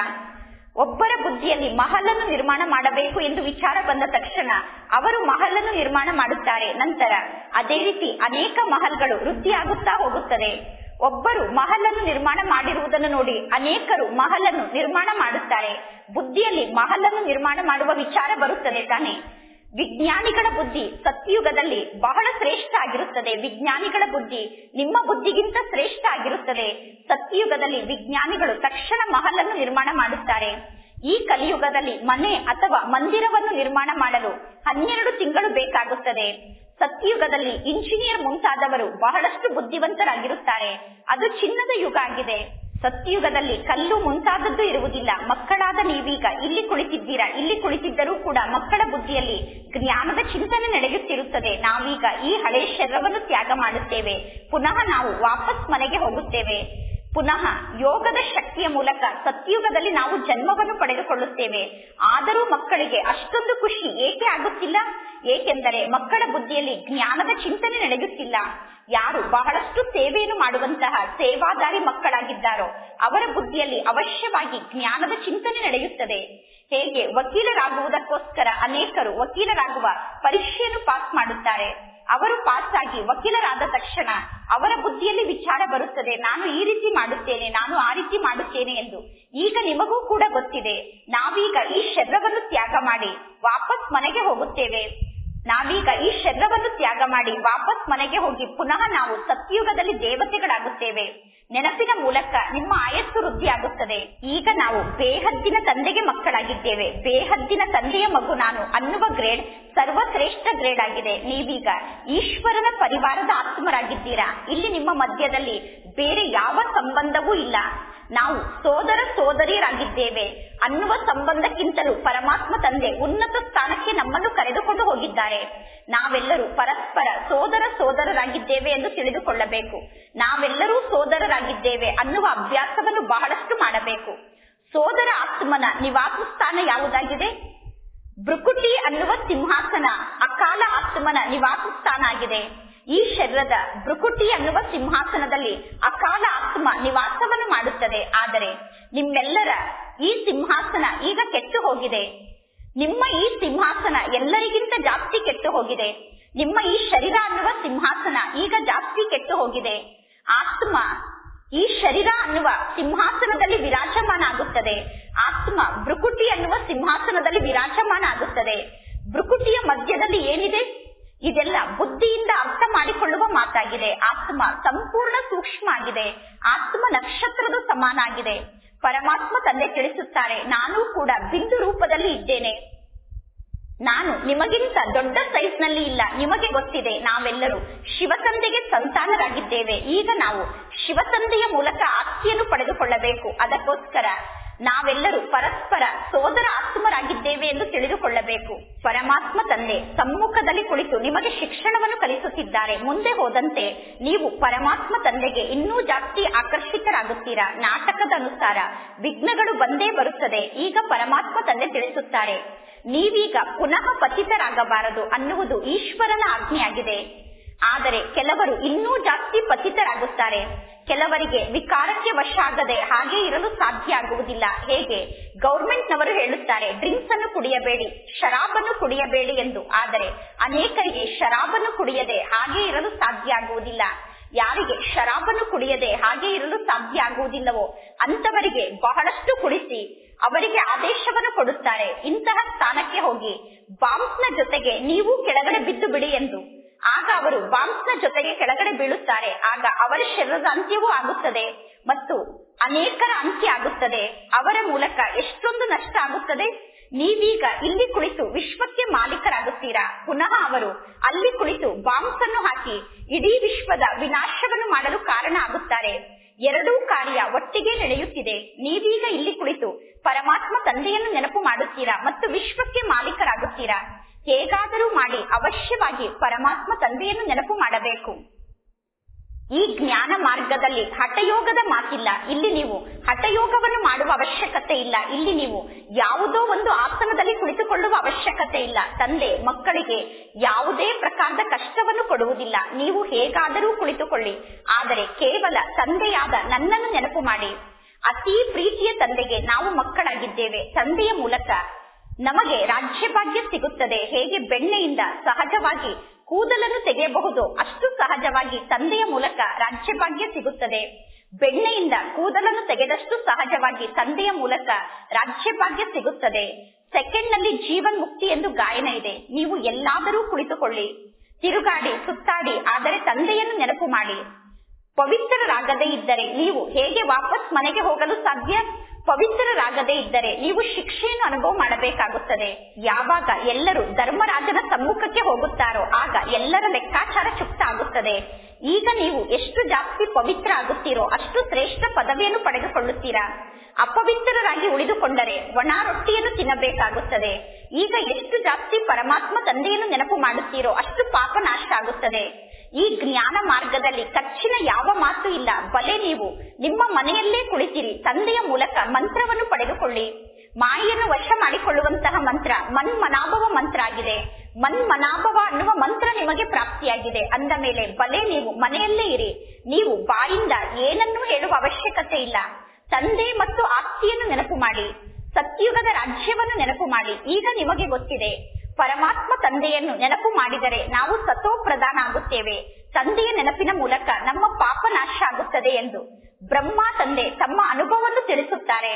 ಒಬ್ಬರ ಬುದ್ಧಿಯಲ್ಲಿ ಮಹಲನ್ನು ನಿರ್ಮಾಣ ಮಾಡಬೇಕು ಎಂದು ವಿಚಾರ ಬಂದ ತಕ್ಷಣ ಅವರು ಮಹಲನ್ನು ನಿರ್ಮಾಣ ಮಾಡುತ್ತಾರೆ ನಂತರ ಅದೇ ರೀತಿ ಅನೇಕ ಮಹಲ್ಗಳು ವೃದ್ಧಿಯಾಗುತ್ತಾ ಹೋಗುತ್ತದೆ ಒಬ್ಬರು ಮಹಲನ್ನು ನಿರ್ಮಾಣ ಮಾಡಿರುವುದನ್ನು ನೋಡಿ ಅನೇಕರು ಮಹಲನ್ನು ನಿರ್ಮಾಣ ಮಾಡುತ್ತಾರೆ ಬುದ್ಧಿಯಲ್ಲಿ ಮಹಲನ್ನು ನಿರ್ಮಾಣ ಮಾಡುವ ವಿಚಾರ ಬರುತ್ತದೆ ತಾನೆ ವಿಜ್ಞಾನಿಗಳ ಬುದ್ಧಿ ಸತ್ಯುಗದಲ್ಲಿ ಬಹಳ ಶ್ರೇಷ್ಠ ಆಗಿರುತ್ತದೆ ವಿಜ್ಞಾನಿಗಳ ಬುದ್ಧಿ ನಿಮ್ಮ ಬುದ್ಧಿಗಿಂತ ಶ್ರೇಷ್ಠ ಆಗಿರುತ್ತದೆ ಸತ್ಯುಗದಲ್ಲಿ ವಿಜ್ಞಾನಿಗಳು ತಕ್ಷಣ ಮಹಲನ್ನು ನಿರ್ಮಾಣ ಮಾಡುತ್ತಾರೆ ಈ ಕಲಿಯುಗದಲ್ಲಿ ಮನೆ ಅಥವಾ ಮಂದಿರವನ್ನು ನಿರ್ಮಾಣ ಮಾಡಲು ಹನ್ನೆರಡು ತಿಂಗಳು ಬೇಕಾಗುತ್ತದೆ ಸತ್ಯುಗದಲ್ಲಿ ಇಂಜಿನಿಯರ್ ಮುಂತಾದವರು ಬಹಳಷ್ಟು ಬುದ್ಧಿವಂತರಾಗಿರುತ್ತಾರೆ ಅದು ಚಿನ್ನದ ಯುಗ ಆಗಿದೆ ಸತ್ಯುಗದಲ್ಲಿ ಕಲ್ಲು ಮುಂತಾದದ್ದು ಇರುವುದಿಲ್ಲ ಮಕ್ಕಳಾದ ನೀವೀಗ ಇಲ್ಲಿ ಕುಳಿತಿದ್ದೀರಾ ಇಲ್ಲಿ ಕುಳಿತಿದ್ದರೂ ಕೂಡ ಮಕ್ಕಳ ಬುದ್ಧಿಯಲ್ಲಿ ಜ್ಞಾನದ ಚಿಂತನೆ ನಡೆಯುತ್ತಿರುತ್ತದೆ ನಾವೀಗ ಈ ಹಳೆ ಶರೀರವನ್ನು ತ್ಯಾಗ ಮಾಡುತ್ತೇವೆ ಪುನಃ ನಾವು ವಾಪಸ್ ಮನೆಗೆ ಹೋಗುತ್ತೇವೆ ಪುನಃ ಯೋಗದ ಶಕ್ತಿಯ ಮೂಲಕ ಸತ್ಯುಗದಲ್ಲಿ ನಾವು ಜನ್ಮವನ್ನು ಪಡೆದುಕೊಳ್ಳುತ್ತೇವೆ ಆದರೂ ಮಕ್ಕಳಿಗೆ ಅಷ್ಟೊಂದು ಖುಷಿ ಏಕೆ ಆಗುತ್ತಿಲ್ಲ ಏಕೆಂದರೆ ಮಕ್ಕಳ ಬುದ್ಧಿಯಲ್ಲಿ ಜ್ಞಾನದ ಚಿಂತನೆ ನಡೆಯುತ್ತಿಲ್ಲ ಯಾರು ಬಹಳಷ್ಟು ಸೇವೆಯನ್ನು ಮಾಡುವಂತಹ ಸೇವಾದಾರಿ ಮಕ್ಕಳಾಗಿದ್ದಾರೋ ಅವರ ಬುದ್ಧಿಯಲ್ಲಿ ಅವಶ್ಯವಾಗಿ ಜ್ಞಾನದ ಚಿಂತನೆ ನಡೆಯುತ್ತದೆ ಹೇಗೆ ವಕೀಲರಾಗುವುದಕ್ಕೋಸ್ಕರ ಅನೇಕರು ವಕೀಲರಾಗುವ ಪರೀಕ್ಷೆಯನ್ನು ಪಾಸ್ ಮಾಡುತ್ತಾರೆ ಅವರು ಪಾಸ್ ಆಗಿ ವಕೀಲರಾದ ತಕ್ಷಣ ಅವರ ಬುದ್ಧಿಯಲ್ಲಿ ವಿಚಾರ ಬರುತ್ತದೆ ನಾನು ಈ ರೀತಿ ಮಾಡುತ್ತೇನೆ ನಾನು ಆ ರೀತಿ ಮಾಡುತ್ತೇನೆ ಎಂದು ಈಗ ನಿಮಗೂ ಕೂಡ ಗೊತ್ತಿದೆ ನಾವೀಗ ಈ ಶರೀರವನ್ನು ತ್ಯಾಗ ಮಾಡಿ ವಾಪಸ್ ಮನೆಗೆ ಹೋಗುತ್ತೇವೆ ನಾವೀಗ ಈ ಶರೀರವನ್ನು ತ್ಯಾಗ ಮಾಡಿ ವಾಪಸ್ ಮನೆಗೆ ಹೋಗಿ ಪುನಃ ನಾವು ಸತ್ಯುಗದಲ್ಲಿ ದೇವತೆಗಳಾಗುತ್ತೇವೆ ನೆನಪಿನ ಮೂಲಕ ನಿಮ್ಮ ಆಯಸ್ಸು ವೃದ್ಧಿಯಾಗುತ್ತದೆ ಈಗ ನಾವು ಬೇಹದ್ದಿನ ತಂದೆಗೆ ಮಕ್ಕಳಾಗಿದ್ದೇವೆ ಬೇಹದ್ದಿನ ತಂದೆಯ ಮಗು ನಾನು ಅನ್ನುವ ಗ್ರೇಡ್ ಸರ್ವಶ್ರೇಷ್ಠ ಗ್ರೇಡ್ ಆಗಿದೆ ನೀವೀಗ ಈಶ್ವರನ ಪರಿವಾರದ ಆತ್ಮರಾಗಿದ್ದೀರಾ ಇಲ್ಲಿ ನಿಮ್ಮ ಮಧ್ಯದಲ್ಲಿ ಬೇರೆ ಯಾವ ಸಂಬಂಧವೂ ಇಲ್ಲ ನಾವು ಸೋದರ ಸೋದರಿಯರಾಗಿದ್ದೇವೆ ಅನ್ನುವ ಸಂಬಂಧಕ್ಕಿಂತಲೂ ಪರಮಾತ್ಮ ತಂದೆ ಉನ್ನತ ಸ್ಥಾನಕ್ಕೆ ನಮ್ಮನ್ನು ಕರೆದುಕೊಂಡು ಹೋಗಿದ್ದಾರೆ ನಾವೆಲ್ಲರೂ ಪರಸ್ಪರ ಸೋದರ ಸೋದರರಾಗಿದ್ದೇವೆ ಎಂದು ತಿಳಿದುಕೊಳ್ಳಬೇಕು ನಾವೆಲ್ಲರೂ ಸೋದರರಾಗಿದ್ದೇವೆ ಅನ್ನುವ ಅಭ್ಯಾಸವನ್ನು ಬಹಳಷ್ಟು ಮಾಡಬೇಕು ಸೋದರ ಆತ್ಮನ ನಿವಾಸ ಸ್ಥಾನ ಯಾವುದಾಗಿದೆ ಭೃಕುಟಿ ಅನ್ನುವ ಸಿಂಹಾಸನ ಅಕಾಲ ಆತ್ಮನ ನಿವಾಸ ಸ್ಥಾನ ಆಗಿದೆ ಈ ಶರೀರದ ಭೃಕುಟಿ ಅನ್ನುವ ಸಿಂಹಾಸನದಲ್ಲಿ ಅಕಾಲ ಆತ್ಮ ನಿವಾಸವನ್ನು ಮಾಡುತ್ತದೆ ಆದರೆ ನಿಮ್ಮೆಲ್ಲರ ಈ ಸಿಂಹಾಸನ ಈಗ ಕೆಟ್ಟು ಹೋಗಿದೆ ನಿಮ್ಮ ಈ ಸಿಂಹಾಸನ ಎಲ್ಲರಿಗಿಂತ ಜಾಸ್ತಿ ಕೆಟ್ಟು ಹೋಗಿದೆ ನಿಮ್ಮ ಈ ಶರೀರ ಅನ್ನುವ ಸಿಂಹಾಸನ ಈಗ ಜಾಸ್ತಿ ಕೆಟ್ಟು ಹೋಗಿದೆ ಆತ್ಮ ಈ ಶರೀರ ಅನ್ನುವ ಸಿಂಹಾಸನದಲ್ಲಿ ವಿರಾಜಮಾನ ಆಗುತ್ತದೆ ಆತ್ಮ ಭೃಕುಟಿ ಅನ್ನುವ ಸಿಂಹಾಸನದಲ್ಲಿ ವಿರಾಜಮಾನ ಆಗುತ್ತದೆ ಭೃಕುಟಿಯ ಮಧ್ಯದಲ್ಲಿ ಏನಿದೆ ಇದೆಲ್ಲ ಬುದ್ಧಿಯಿಂದ ಅರ್ಥ ಮಾಡಿಕೊಳ್ಳುವ ಮಾತಾಗಿದೆ ಆತ್ಮ ಸಂಪೂರ್ಣ ಸೂಕ್ಷ್ಮ ಆಗಿದೆ ಆತ್ಮ ನಕ್ಷತ್ರದ ಸಮಾನ ಆಗಿದೆ ಪರಮಾತ್ಮ ತಂದೆ ತಿಳಿಸುತ್ತಾರೆ ನಾನು ಕೂಡ ಬಿಂದು ರೂಪದಲ್ಲಿ ಇದ್ದೇನೆ ನಾನು ನಿಮಗಿಂತ ದೊಡ್ಡ ಸೈಜ್ ನಲ್ಲಿ ಇಲ್ಲ ನಿಮಗೆ ಗೊತ್ತಿದೆ ನಾವೆಲ್ಲರೂ ಶಿವತಂದೆಗೆ ಸಂತಾನರಾಗಿದ್ದೇವೆ ಈಗ ನಾವು ಶಿವತಂದೆಯ ಮೂಲಕ ಆಸ್ತಿಯನ್ನು ಪಡೆದುಕೊಳ್ಳಬೇಕು ಅದಕ್ಕೋಸ್ಕರ ನಾವೆಲ್ಲರೂ ಪರಸ್ಪರ ಸೋದರ ಆತ್ಮರಾಗಿದ್ದೇವೆ ಎಂದು ತಿಳಿದುಕೊಳ್ಳಬೇಕು ಪರಮಾತ್ಮ ತಂದೆ ಸಮ್ಮುಖದಲ್ಲಿ ಕುಳಿತು ನಿಮಗೆ ಶಿಕ್ಷಣವನ್ನು ಕಲಿಸುತ್ತಿದ್ದಾರೆ ಮುಂದೆ ಹೋದಂತೆ ನೀವು ಪರಮಾತ್ಮ ತಂದೆಗೆ ಇನ್ನೂ ಜಾಸ್ತಿ ಆಕರ್ಷಿತರಾಗುತ್ತೀರಾ ನಾಟಕದ ಅನುಸಾರ ವಿಘ್ನಗಳು ಬಂದೇ ಬರುತ್ತದೆ ಈಗ ಪರಮಾತ್ಮ ತಂದೆ ತಿಳಿಸುತ್ತಾರೆ ನೀವೀಗ ಪುನಃ ಪತಿತರಾಗಬಾರದು ಅನ್ನುವುದು ಈಶ್ವರನ ಆಜ್ಞೆಯಾಗಿದೆ ಆದರೆ ಕೆಲವರು ಇನ್ನೂ ಜಾಸ್ತಿ ಪತಿತರಾಗುತ್ತಾರೆ ಕೆಲವರಿಗೆ ವಿಕಾರಕ್ಕೆ ವಶ ಆಗದೆ ಹಾಗೆ ಇರಲು ಸಾಧ್ಯ ಆಗುವುದಿಲ್ಲ ಹೇಗೆ ಗೌರ್ಮೆಂಟ್ ನವರು ಹೇಳುತ್ತಾರೆ ಡ್ರಿಂಕ್ಸ್ ಅನ್ನು ಕುಡಿಯಬೇಡಿ ಶರಾಬನ್ನು ಕುಡಿಯಬೇಡಿ ಎಂದು ಆದರೆ ಅನೇಕರಿಗೆ ಶರಾಬನ್ನು ಕುಡಿಯದೆ ಹಾಗೆ ಇರಲು ಸಾಧ್ಯ ಆಗುವುದಿಲ್ಲ ಯಾರಿಗೆ ಶರಾಬನ್ನು ಕುಡಿಯದೆ ಹಾಗೆ ಇರಲು ಸಾಧ್ಯ ಆಗುವುದಿಲ್ಲವೋ ಅಂತವರಿಗೆ ಬಹಳಷ್ಟು ಕುಡಿಸಿ ಅವರಿಗೆ ಆದೇಶವನ್ನು ಕೊಡುತ್ತಾರೆ ಇಂತಹ ಸ್ಥಾನಕ್ಕೆ ಹೋಗಿ ಬಾಂಬ್ಸ್ ನ ಜೊತೆಗೆ ನೀವು ಕೆಳಗಡೆ ಬಿದ್ದು ಬಿಡಿ ಎಂದು ಆಗ ಅವರು ಬಾಂಬ್ಸ್ ನ ಜೊತೆಗೆ ಕೆಳಗಡೆ ಬೀಳುತ್ತಾರೆ ಆಗ ಅವರ ಶರೀರದ ಅಂತ್ಯವೂ ಆಗುತ್ತದೆ ಮತ್ತು ಅನೇಕರ ಅಂತ್ಯ ಆಗುತ್ತದೆ ಅವರ ಮೂಲಕ ಎಷ್ಟೊಂದು ನಷ್ಟ ಆಗುತ್ತದೆ ನೀವೀಗ ಇಲ್ಲಿ ಕುಳಿತು ವಿಶ್ವಕ್ಕೆ ಮಾಲೀಕರಾಗುತ್ತೀರಾ ಪುನಃ ಅವರು ಅಲ್ಲಿ ಕುಳಿತು ಬಾಂಬ್ಸ್ ಅನ್ನು ಹಾಕಿ ಇಡೀ ವಿಶ್ವದ ವಿನಾಶವನ್ನು ಮಾಡಲು ಕಾರಣ ಆಗುತ್ತಾರೆ ಎರಡೂ ಕಾರ್ಯ ಒಟ್ಟಿಗೆ ನಡೆಯುತ್ತಿದೆ ನೀವೀಗ ಇಲ್ಲಿ ಕುಳಿತು ಪರಮಾತ್ಮ ತಂದೆಯನ್ನು ನೆನಪು ಮಾಡುತ್ತೀರಾ ಮತ್ತು ವಿಶ್ವಕ್ಕೆ ಮಾಲೀಕರಾಗುತ್ತೀರಾ ಹೇಗಾದರೂ ಮಾಡಿ ಅವಶ್ಯವಾಗಿ ಪರಮಾತ್ಮ ತಂದೆಯನ್ನು ನೆನಪು ಮಾಡಬೇಕು ಈ ಜ್ಞಾನ ಮಾರ್ಗದಲ್ಲಿ ಹಠಯೋಗದ ಮಾತಿಲ್ಲ ಇಲ್ಲಿ ನೀವು ಹಠಯೋಗವನ್ನು ಮಾಡುವ ಅವಶ್ಯಕತೆ ಇಲ್ಲ ಇಲ್ಲಿ ನೀವು ಯಾವುದೋ ಒಂದು ಆಸನದಲ್ಲಿ ಕುಳಿತುಕೊಳ್ಳುವ ಅವಶ್ಯಕತೆ ಇಲ್ಲ ತಂದೆ ಮಕ್ಕಳಿಗೆ ಯಾವುದೇ ಪ್ರಕಾರದ ಕಷ್ಟವನ್ನು ಕೊಡುವುದಿಲ್ಲ ನೀವು ಹೇಗಾದರೂ ಕುಳಿತುಕೊಳ್ಳಿ ಆದರೆ ಕೇವಲ ತಂದೆಯಾದ ನನ್ನನ್ನು ನೆನಪು ಮಾಡಿ ಅತಿ ಪ್ರೀತಿಯ ತಂದೆಗೆ ನಾವು ಮಕ್ಕಳಾಗಿದ್ದೇವೆ ತಂದೆಯ ಮೂಲಕ ನಮಗೆ ರಾಜ್ಯಭಾಗ್ಯ ಸಿಗುತ್ತದೆ ಹೇಗೆ ಬೆಣ್ಣೆಯಿಂದ ಸಹಜವಾಗಿ ಕೂದಲನ್ನು ತೆಗೆಯಬಹುದು ಅಷ್ಟು ಸಹಜವಾಗಿ ತಂದೆಯ ಮೂಲಕ ರಾಜ್ಯಭಾಗ್ಯ ಸಿಗುತ್ತದೆ ಬೆಣ್ಣೆಯಿಂದ ಕೂದಲನ್ನು ತೆಗೆದಷ್ಟು ಸಹಜವಾಗಿ ತಂದೆಯ ಮೂಲಕ ರಾಜ್ಯಭಾಗ್ಯ ಸಿಗುತ್ತದೆ ಸೆಕೆಂಡ್ ನಲ್ಲಿ ಜೀವನ್ ಮುಕ್ತಿ ಎಂದು ಗಾಯನ ಇದೆ ನೀವು ಎಲ್ಲಾದರೂ ಕುಳಿತುಕೊಳ್ಳಿ ತಿರುಗಾಡಿ ಸುತ್ತಾಡಿ ಆದರೆ ತಂದೆಯನ್ನು ನೆನಪು ಮಾಡಿ ಪವಿತ್ರರಾಗದೇ ಇದ್ದರೆ ನೀವು ಹೇಗೆ ವಾಪಸ್ ಮನೆಗೆ ಹೋಗಲು ಸಾಧ್ಯ ಪವಿತ್ರರಾಗದೇ ಇದ್ದರೆ ನೀವು ಶಿಕ್ಷೆಯನ್ನು ಅನುಭವ ಮಾಡಬೇಕಾಗುತ್ತದೆ ಯಾವಾಗ ಎಲ್ಲರೂ ಧರ್ಮರಾಜನ ಸಮ್ಮುಖಕ್ಕೆ ಹೋಗುತ್ತಾರೋ ಆಗ ಎಲ್ಲರ ಲೆಕ್ಕಾಚಾರ ಚುಕ್ತ ಆಗುತ್ತದೆ ಈಗ ನೀವು ಎಷ್ಟು ಜಾಸ್ತಿ ಪವಿತ್ರ ಆಗುತ್ತೀರೋ ಅಷ್ಟು ಶ್ರೇಷ್ಠ ಪದವಿಯನ್ನು ಪಡೆದುಕೊಳ್ಳುತ್ತೀರಾ ಅಪವಿತ್ರರಾಗಿ ಉಳಿದುಕೊಂಡರೆ ಒಣ ರೊಟ್ಟಿಯನ್ನು ತಿನ್ನಬೇಕಾಗುತ್ತದೆ ಈಗ ಎಷ್ಟು ಜಾಸ್ತಿ ಪರಮಾತ್ಮ ತಂದೆಯನ್ನು ನೆನಪು ಮಾಡುತ್ತೀರೋ ಅಷ್ಟು ಪಾಪ ನಾಶ ಆಗುತ್ತದೆ ಈ ಜ್ಞಾನ ಮಾರ್ಗದಲ್ಲಿ ಖರ್ಚಿನ ಯಾವ ಮಾತು ಇಲ್ಲ ಬಲೆ ನೀವು ನಿಮ್ಮ ಮನೆಯಲ್ಲೇ ಕುಳಿತಿರಿ ತಂದೆಯ ಮೂಲಕ ಮಂತ್ರವನ್ನು ಪಡೆದುಕೊಳ್ಳಿ ಮಾಯೆಯನ್ನು ವಶ ಮಾಡಿಕೊಳ್ಳುವಂತಹ ಮಂತ್ರ ಮನ್ಮನಾಭವ ಮಂತ್ರ ಆಗಿದೆ ಮನ್ಮನಾಭವ ಅನ್ನುವ ಮಂತ್ರ ನಿಮಗೆ ಪ್ರಾಪ್ತಿಯಾಗಿದೆ ಅಂದ ಮೇಲೆ ಬಲೆ ನೀವು ಮನೆಯಲ್ಲೇ ಇರಿ ನೀವು ಬಾಯಿಂದ ಏನನ್ನೂ ಹೇಳುವ ಅವಶ್ಯಕತೆ ಇಲ್ಲ ತಂದೆ ಮತ್ತು ಆಸ್ತಿಯನ್ನು ನೆನಪು ಮಾಡಿ ಸತ್ಯುಗದ ರಾಜ್ಯವನ್ನು ನೆನಪು ಮಾಡಿ ಈಗ ನಿಮಗೆ ಗೊತ್ತಿದೆ ಪರಮಾತ್ಮ ತಂದೆಯನ್ನು ನೆನಪು ಮಾಡಿದರೆ ನಾವು ಸತೋ ಪ್ರಧಾನ ಆಗುತ್ತೇವೆ ತಂದೆಯ ನೆನಪಿನ ಮೂಲಕ ನಮ್ಮ ಪಾಪ ನಾಶ ಆಗುತ್ತದೆ ಎಂದು ಬ್ರಹ್ಮ ತಂದೆ ತಮ್ಮ ಅನುಭವವನ್ನು ತಿಳಿಸುತ್ತಾರೆ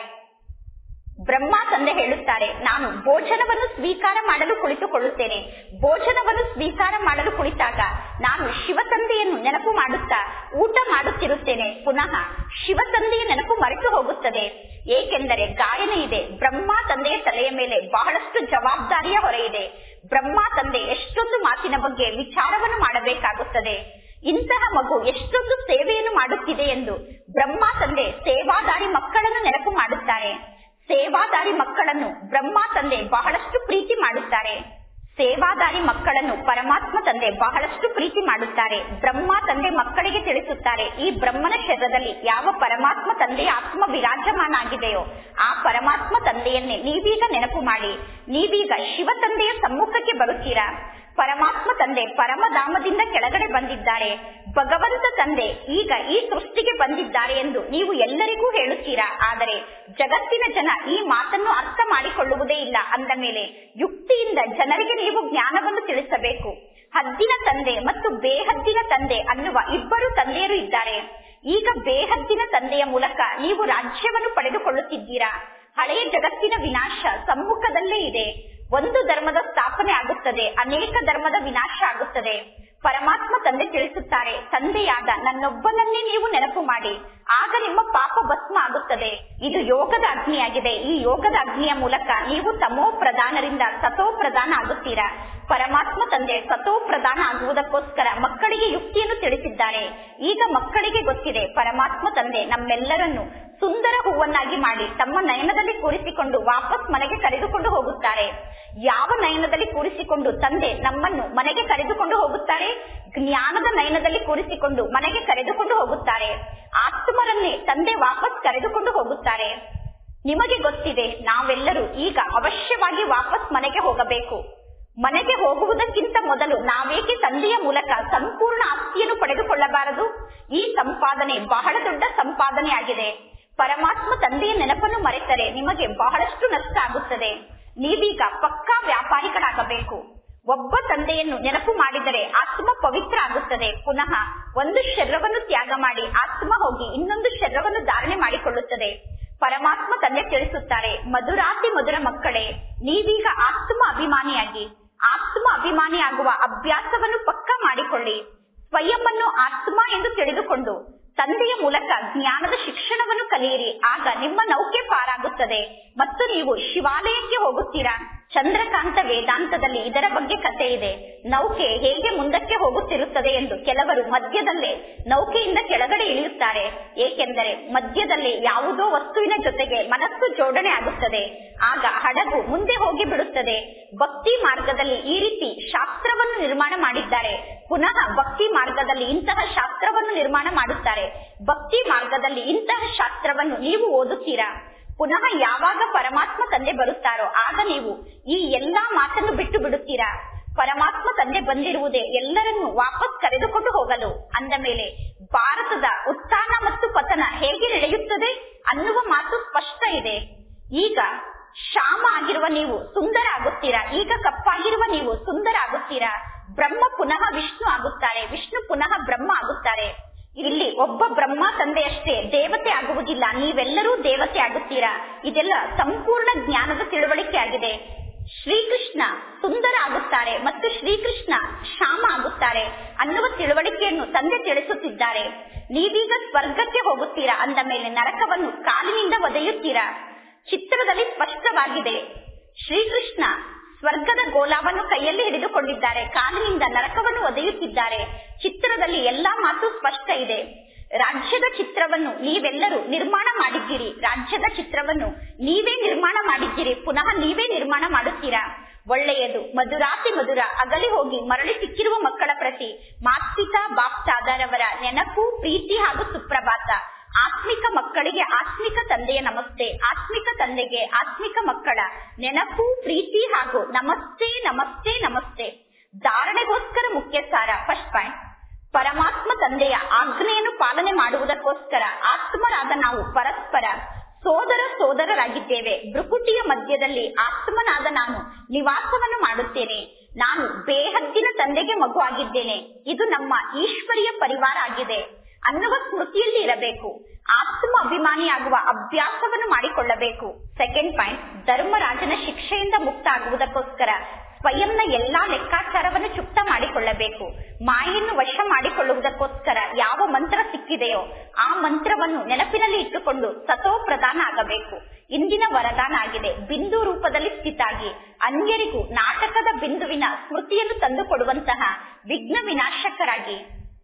ಬ್ರಹ್ಮ ತಂದೆ ಹೇಳುತ್ತಾರೆ ನಾನು ಭೋಜನವನ್ನು ಸ್ವೀಕಾರ ಮಾಡಲು ಕುಳಿತುಕೊಳ್ಳುತ್ತೇನೆ ಭೋಜನವನ್ನು ಸ್ವೀಕಾರ ಮಾಡಲು ಕುಳಿತಾಗ ನಾನು ಶಿವ ತಂದೆಯನ್ನು ನೆನಪು ಮಾಡುತ್ತಾ ಊಟ ಮಾಡುತ್ತಿರುತ್ತೇನೆ ಪುನಃ ಶಿವ ತಂದೆಯ ನೆನಪು ಮರೆತು ಹೋಗುತ್ತದೆ ಏಕೆಂದರೆ ಗಾಯನ ಇದೆ ಬ್ರಹ್ಮ ತಂದೆಯ ತಲೆಯ ಮೇಲೆ ಬಹಳಷ್ಟು ಜವಾಬ್ದಾರಿಯ ಹೊರೆ ಇದೆ ಬ್ರಹ್ಮ ತಂದೆ ಎಷ್ಟೊಂದು ಮಾತಿನ ಬಗ್ಗೆ ವಿಚಾರವನ್ನು ಮಾಡಬೇಕಾಗುತ್ತದೆ ಇಂತಹ ಮಗು ಎಷ್ಟೊಂದು ಸೇವೆಯನ್ನು ಮಾಡುತ್ತಿದೆ ಎಂದು ಬ್ರಹ್ಮ ತಂದೆ ಸೇವಾದಾರಿ ಮಕ್ಕಳನ್ನು ನೆನಪು ಮಾಡುತ್ತಾರೆ ಸೇವಾದಾರಿ ಮಕ್ಕಳನ್ನು ಬ್ರಹ್ಮ ತಂದೆ ಬಹಳಷ್ಟು ಪ್ರೀತಿ ಮಾಡುತ್ತಾರೆ ಸೇವಾದಾರಿ ಮಕ್ಕಳನ್ನು ಪರಮಾತ್ಮ ತಂದೆ ಬಹಳಷ್ಟು ಪ್ರೀತಿ ಮಾಡುತ್ತಾರೆ ಬ್ರಹ್ಮ ತಂದೆ ಮಕ್ಕಳಿಗೆ ತಿಳಿಸುತ್ತಾರೆ ಈ ಬ್ರಹ್ಮನ ಶರೀರದಲ್ಲಿ ಯಾವ ಪರಮಾತ್ಮ ತಂದೆಯ ಆತ್ಮ ವಿರಾಜಮಾನ ಆಗಿದೆಯೋ ಆ ಪರಮಾತ್ಮ ತಂದೆಯನ್ನೇ ನೀವೀಗ ನೆನಪು ಮಾಡಿ ನೀವೀಗ ಶಿವ ತಂದೆಯ ಸಮ್ಮುಖಕ್ಕೆ ಬರುತ್ತೀರಾ ಪರಮಾತ್ಮ ತಂದೆ ಪರಮಧಾಮದಿಂದ ಕೆಳಗಡೆ ಬಂದಿದ್ದಾರೆ ಭಗವಂತ ತಂದೆ ಈಗ ಈ ಸೃಷ್ಟಿಗೆ ಬಂದಿದ್ದಾರೆ ಎಂದು ನೀವು ಎಲ್ಲರಿಗೂ ಹೇಳುತ್ತೀರಾ ಆದರೆ ಜಗತ್ತಿನ ಜನ ಈ ಮಾತನ್ನು ಅರ್ಥ ಮಾಡಿಕೊಳ್ಳುವುದೇ ಇಲ್ಲ ಅಂದ ಮೇಲೆ ಯುಕ್ತಿಯಿಂದ ಜನರಿಗೆ ನೀವು ಜ್ಞಾನವನ್ನು ತಿಳಿಸಬೇಕು ಹದ್ದಿನ ತಂದೆ ಮತ್ತು ಬೇಹದ್ದಿನ ತಂದೆ ಅನ್ನುವ ಇಬ್ಬರು ತಂದೆಯರು ಇದ್ದಾರೆ ಈಗ ಬೇಹದ್ದಿನ ತಂದೆಯ ಮೂಲಕ ನೀವು ರಾಜ್ಯವನ್ನು ಪಡೆದುಕೊಳ್ಳುತ್ತಿದ್ದೀರಾ ಹಳೆಯ ಜಗತ್ತಿನ ವಿನಾಶ ಸಮ್ಮುಖದಲ್ಲೇ ಇದೆ ಒಂದು ಧರ್ಮದ ಸ್ಥಾಪನೆ ಆಗುತ್ತದೆ ಅನೇಕ ಧರ್ಮದ ವಿನಾಶ ಆಗುತ್ತದೆ ಪರಮಾತ್ಮ ತಂದೆ ತಿಳಿಸುತ್ತಾರೆ ತಂದೆಯಾದ ನನ್ನೊಬ್ಬನನ್ನೇ ನೀವು ನೆನಪು ಮಾಡಿ ಆಗ ನಿಮ್ಮ ಪಾಪ ಭಸ್ಮ ಆಗುತ್ತದೆ ಇದು ಯೋಗದ ಅಗ್ನಿಯಾಗಿದೆ ಈ ಯೋಗದ ಅಗ್ನಿಯ ಮೂಲಕ ನೀವು ತಮೋ ಪ್ರಧಾನರಿಂದ ಸತೋ ಪ್ರಧಾನ ಆಗುತ್ತೀರಾ ಪರಮಾತ್ಮ ತಂದೆ ಸತೋ ಪ್ರಧಾನ ಆಗುವುದಕ್ಕೋಸ್ಕರ ಮಕ್ಕಳಿಗೆ ಯುಕ್ತಿಯನ್ನು ತಿಳಿಸಿದ್ದಾರೆ ಈಗ ಮಕ್ಕಳಿಗೆ ಗೊತ್ತಿದೆ ಪರಮಾತ್ಮ ತಂದೆ ನಮ್ಮೆಲ್ಲರನ್ನು ಸುಂದರ ಹೂವನ್ನಾಗಿ ಮಾಡಿ ತಮ್ಮ ನಯನದಲ್ಲಿ ಕೂರಿಸಿಕೊಂಡು ವಾಪಸ್ ಮನೆಗೆ ಕರೆದುಕೊಂಡು ಹೋಗುತ್ತಾರೆ ಯಾವ ನಯನದಲ್ಲಿ ಕೂರಿಸಿಕೊಂಡು ತಂದೆ ನಮ್ಮನ್ನು ಮನೆಗೆ ಕರೆದುಕೊಂಡು ಹೋಗುತ್ತಾರೆ ಜ್ಞಾನದ ನಯನದಲ್ಲಿ ಕೂರಿಸಿಕೊಂಡು ಮನೆಗೆ ಕರೆದುಕೊಂಡು ಹೋಗುತ್ತಾರೆ ಆತ್ಮರನ್ನೇ ತಂದೆ ವಾಪಸ್ ಕರೆದುಕೊಂಡು ಹೋಗುತ್ತಾರೆ ನಿಮಗೆ ಗೊತ್ತಿದೆ ನಾವೆಲ್ಲರೂ ಈಗ ಅವಶ್ಯವಾಗಿ ವಾಪಸ್ ಮನೆಗೆ ಹೋಗಬೇಕು ಮನೆಗೆ ಹೋಗುವುದಕ್ಕಿಂತ ಮೊದಲು ನಾವೇಕೆ ತಂದೆಯ ಮೂಲಕ ಸಂಪೂರ್ಣ ಆಸ್ತಿಯನ್ನು ಪಡೆದುಕೊಳ್ಳಬಾರದು ಈ ಸಂಪಾದನೆ ಬಹಳ ದೊಡ್ಡ ಸಂಪಾದನೆ ಆಗಿದೆ ಪರಮಾತ್ಮ ತಂದೆಯ ನೆನಪನ್ನು ಮರೆತರೆ ನಿಮಗೆ ಬಹಳಷ್ಟು ನಷ್ಟ ಆಗುತ್ತದೆ ನೀವೀಗ ಪಕ್ಕಾ ವ್ಯಾಪಾರಿಗಳಾಗಬೇಕು ಒಬ್ಬ ತಂದೆಯನ್ನು ನೆನಪು ಮಾಡಿದರೆ ಆತ್ಮ ಪವಿತ್ರ ಆಗುತ್ತದೆ ಪುನಃ ಒಂದು ಶರೀರವನ್ನು ತ್ಯಾಗ ಮಾಡಿ ಆತ್ಮ ಹೋಗಿ ಇನ್ನೊಂದು ಶರೀರವನ್ನು ಧಾರಣೆ ಮಾಡಿಕೊಳ್ಳುತ್ತದೆ ಪರಮಾತ್ಮ ತಂದೆ ತಿಳಿಸುತ್ತಾರೆ ಮಧುರಾತಿ ಮಧುರ ಮಕ್ಕಳೇ ನೀವೀಗ ಆತ್ಮ ಅಭಿಮಾನಿಯಾಗಿ ಆತ್ಮ ಅಭಿಮಾನಿ ಆಗುವ ಅಭ್ಯಾಸವನ್ನು ಪಕ್ಕಾ ಮಾಡಿಕೊಳ್ಳಿ ಸ್ವಯಂವನ್ನು ಆತ್ಮ ಎಂದು ತಿಳಿದುಕೊಂಡು ತಂದೆಯ ಮೂಲಕ ಜ್ಞಾನದ ಶಿಕ್ಷಣವನ್ನು ಕಲಿಯಿರಿ ಆಗ ನಿಮ್ಮ ನೌಕೆ ಪಾರಾಗುತ್ತದೆ ಮತ್ತು ನೀವು ಶಿವಾಲಯಕ್ಕೆ ಹೋಗುತ್ತೀರಾ ಚಂದ್ರಕಾಂತ ವೇದಾಂತದಲ್ಲಿ ಇದರ ಬಗ್ಗೆ ಕಥೆ ಇದೆ ನೌಕೆ ಹೇಗೆ ಮುಂದಕ್ಕೆ ಹೋಗುತ್ತಿರುತ್ತದೆ ಎಂದು ಕೆಲವರು ಮಧ್ಯದಲ್ಲೇ ನೌಕೆಯಿಂದ ಕೆಳಗಡೆ ಇಳಿಯುತ್ತಾರೆ ಏಕೆಂದರೆ ಮಧ್ಯದಲ್ಲಿ ಯಾವುದೋ ವಸ್ತುವಿನ ಜೊತೆಗೆ ಮನಸ್ಸು ಜೋಡಣೆ ಆಗುತ್ತದೆ ಆಗ ಹಡಗು ಮುಂದೆ ಹೋಗಿ ಬಿಡುತ್ತದೆ ಭಕ್ತಿ ಮಾರ್ಗದಲ್ಲಿ ಈ ರೀತಿ ಶಾಸ್ತ್ರವನ್ನು ನಿರ್ಮಾಣ ಮಾಡಿದ್ದಾರೆ ಪುನಃ ಭಕ್ತಿ ಮಾರ್ಗದಲ್ಲಿ ಇಂತಹ ಶಾಸ್ತ್ರವನ್ನು ನಿರ್ಮಾಣ ಮಾಡುತ್ತಾರೆ ಭಕ್ತಿ ಮಾರ್ಗದಲ್ಲಿ ಇಂತಹ ಶಾಸ್ತ್ರವನ್ನು ನೀವು ಓದುತ್ತೀರಾ ಪುನಃ ಯಾವಾಗ ಪರಮಾತ್ಮ ತಂದೆ ಬರುತ್ತಾರೋ ಆಗ ನೀವು ಈ ಎಲ್ಲಾ ಮಾತನ್ನು ಬಿಟ್ಟು ಬಿಡುತ್ತೀರಾ ಪರಮಾತ್ಮ ತಂದೆ ಬಂದಿರುವುದೇ ಎಲ್ಲರನ್ನು ವಾಪಸ್ ಕರೆದುಕೊಂಡು ಹೋಗಲು ಅಂದ ಮೇಲೆ ಭಾರತದ ಉತ್ಥಾನ ಮತ್ತು ಪತನ ಹೇಗೆ ನಡೆಯುತ್ತದೆ ಅನ್ನುವ ಮಾತು ಸ್ಪಷ್ಟ ಇದೆ ಈಗ ಶ್ಯಾಮ ಆಗಿರುವ ನೀವು ಸುಂದರ ಆಗುತ್ತೀರಾ ಈಗ ಕಪ್ಪಾಗಿರುವ ನೀವು ಸುಂದರ ಆಗುತ್ತೀರಾ ಬ್ರಹ್ಮ ಪುನಃ ವಿಷ್ಣು ಆಗುತ್ತಾರೆ ವಿಷ್ಣು ಪುನಃ ಬ್ರಹ್ಮ ಆಗುತ್ತಾರೆ ಇಲ್ಲಿ ಒಬ್ಬ ಬ್ರಹ್ಮ ತಂದೆಯಷ್ಟೇ ದೇವತೆ ಆಗುವುದಿಲ್ಲ ನೀವೆಲ್ಲರೂ ದೇವತೆ ಆಗುತ್ತೀರಾ ಇದೆಲ್ಲ ಸಂಪೂರ್ಣ ಜ್ಞಾನದ ತಿಳುವಳಿಕೆ ಆಗಿದೆ ಶ್ರೀಕೃಷ್ಣ ಸುಂದರ ಆಗುತ್ತಾರೆ ಮತ್ತು ಶ್ರೀಕೃಷ್ಣ ಶ್ಯಾಮ ಆಗುತ್ತಾರೆ ಅನ್ನುವ ತಿಳುವಳಿಕೆಯನ್ನು ತಂದೆ ತಿಳಿಸುತ್ತಿದ್ದಾರೆ ನೀವೀಗ ಸ್ವರ್ಗಕ್ಕೆ ಹೋಗುತ್ತೀರಾ ಅಂದ ಮೇಲೆ ನರಕವನ್ನು ಕಾಲಿನಿಂದ ಒದೆಯುತ್ತೀರಾ ಚಿತ್ರದಲ್ಲಿ ಸ್ಪಷ್ಟವಾಗಿದೆ ಶ್ರೀಕೃಷ್ಣ ಸ್ವರ್ಗದ ಗೋಲಾವನ್ನು ಕೈಯಲ್ಲಿ ಹಿಡಿದುಕೊಂಡಿದ್ದಾರೆ ಕಾಲಿನಿಂದ ನರಕವನ್ನು ಒದೆಯುತ್ತಿದ್ದಾರೆ ಚಿತ್ರದಲ್ಲಿ ಎಲ್ಲಾ ಮಾತು ಸ್ಪಷ್ಟ ಇದೆ ರಾಜ್ಯದ ಚಿತ್ರವನ್ನು ನೀವೆಲ್ಲರೂ ನಿರ್ಮಾಣ ಮಾಡಿದ್ದೀರಿ ರಾಜ್ಯದ ಚಿತ್ರವನ್ನು ನೀವೇ ನಿರ್ಮಾಣ ಮಾಡಿದ್ದೀರಿ ಪುನಃ ನೀವೇ ನಿರ್ಮಾಣ ಮಾಡುತ್ತೀರಾ ಒಳ್ಳೆಯದು ಮಧುರಾತಿ ಮಧುರ ಅಗಲಿ ಹೋಗಿ ಮರಳಿ ಸಿಕ್ಕಿರುವ ಮಕ್ಕಳ ಪ್ರತಿ ಮಾಸ್ಪಿತಾ ಬಾಪ್ತಾದರವರ ನೆನಪು ಪ್ರೀತಿ ಹಾಗೂ ಸುಪ್ರಭಾತ ಆತ್ಮಿಕ ಮಕ್ಕಳಿಗೆ ಆತ್ಮಿಕ ತಂದೆಯ ನಮಸ್ತೆ ಆತ್ಮಿಕ ತಂದೆಗೆ ಆತ್ಮಿಕ ಮಕ್ಕಳ ನೆನಪು ಪ್ರೀತಿ ಹಾಗೂ ನಮಸ್ತೆ ನಮಸ್ತೆ ನಮಸ್ತೆ ಧಾರಣೆಗೋಸ್ಕರ ಮುಖ್ಯ ಸಾರ ಫಸ್ಟ್ ಪಾಯಿಂಟ್ ಪರಮಾತ್ಮ ತಂದೆಯ ಆಜ್ಞೆಯನ್ನು ಪಾಲನೆ ಮಾಡುವುದಕ್ಕೋಸ್ಕರ ಆತ್ಮರಾದ ನಾವು ಪರಸ್ಪರ ಸೋದರ ಸೋದರರಾಗಿದ್ದೇವೆ ಭೃಕುಟಿಯ ಮಧ್ಯದಲ್ಲಿ ಆತ್ಮನಾದ ನಾನು ನಿವಾಸವನ್ನು ಮಾಡುತ್ತೇನೆ ನಾನು ಬೇಹದ್ದಿನ ತಂದೆಗೆ ಮಗು ಆಗಿದ್ದೇನೆ ಇದು ನಮ್ಮ ಈಶ್ವರಿಯ ಪರಿವಾರ ಆಗಿದೆ ಅನ್ನುವ ಸ್ಮೃತಿಯಲ್ಲಿ ಇರಬೇಕು ಆತ್ಮ ಅಭಿಮಾನಿಯಾಗುವ ಅಭ್ಯಾಸವನ್ನು ಮಾಡಿಕೊಳ್ಳಬೇಕು ಸೆಕೆಂಡ್ ಪಾಯಿಂಟ್ ಧರ್ಮರಾಜನ ಶಿಕ್ಷೆಯಿಂದ ಮುಕ್ತ ಆಗುವುದಕ್ಕೋಸ್ಕರ ಸ್ವಯಂನ ಎಲ್ಲಾ ಲೆಕ್ಕಾಚಾರವನ್ನು ಚುಕ್ತ ಮಾಡಿಕೊಳ್ಳಬೇಕು ಮಾಯನ್ನು ವಶ ಮಾಡಿಕೊಳ್ಳುವುದಕ್ಕೋಸ್ಕರ ಯಾವ ಮಂತ್ರ ಸಿಕ್ಕಿದೆಯೋ ಆ ಮಂತ್ರವನ್ನು ನೆನಪಿನಲ್ಲಿ ಇಟ್ಟುಕೊಂಡು ಸತೋ ಪ್ರಧಾನ ಆಗಬೇಕು ಇಂದಿನ ವರದಾನ ಆಗಿದೆ ಬಿಂದು ರೂಪದಲ್ಲಿ ಸ್ಥಿತಾಗಿ ಅನ್ಯರಿಗೂ ನಾಟಕದ ಬಿಂದುವಿನ ಸ್ಮೃತಿಯನ್ನು ತಂದುಕೊಡುವಂತಹ ವಿಘ್ನ ವಿನಾಶಕರಾಗಿ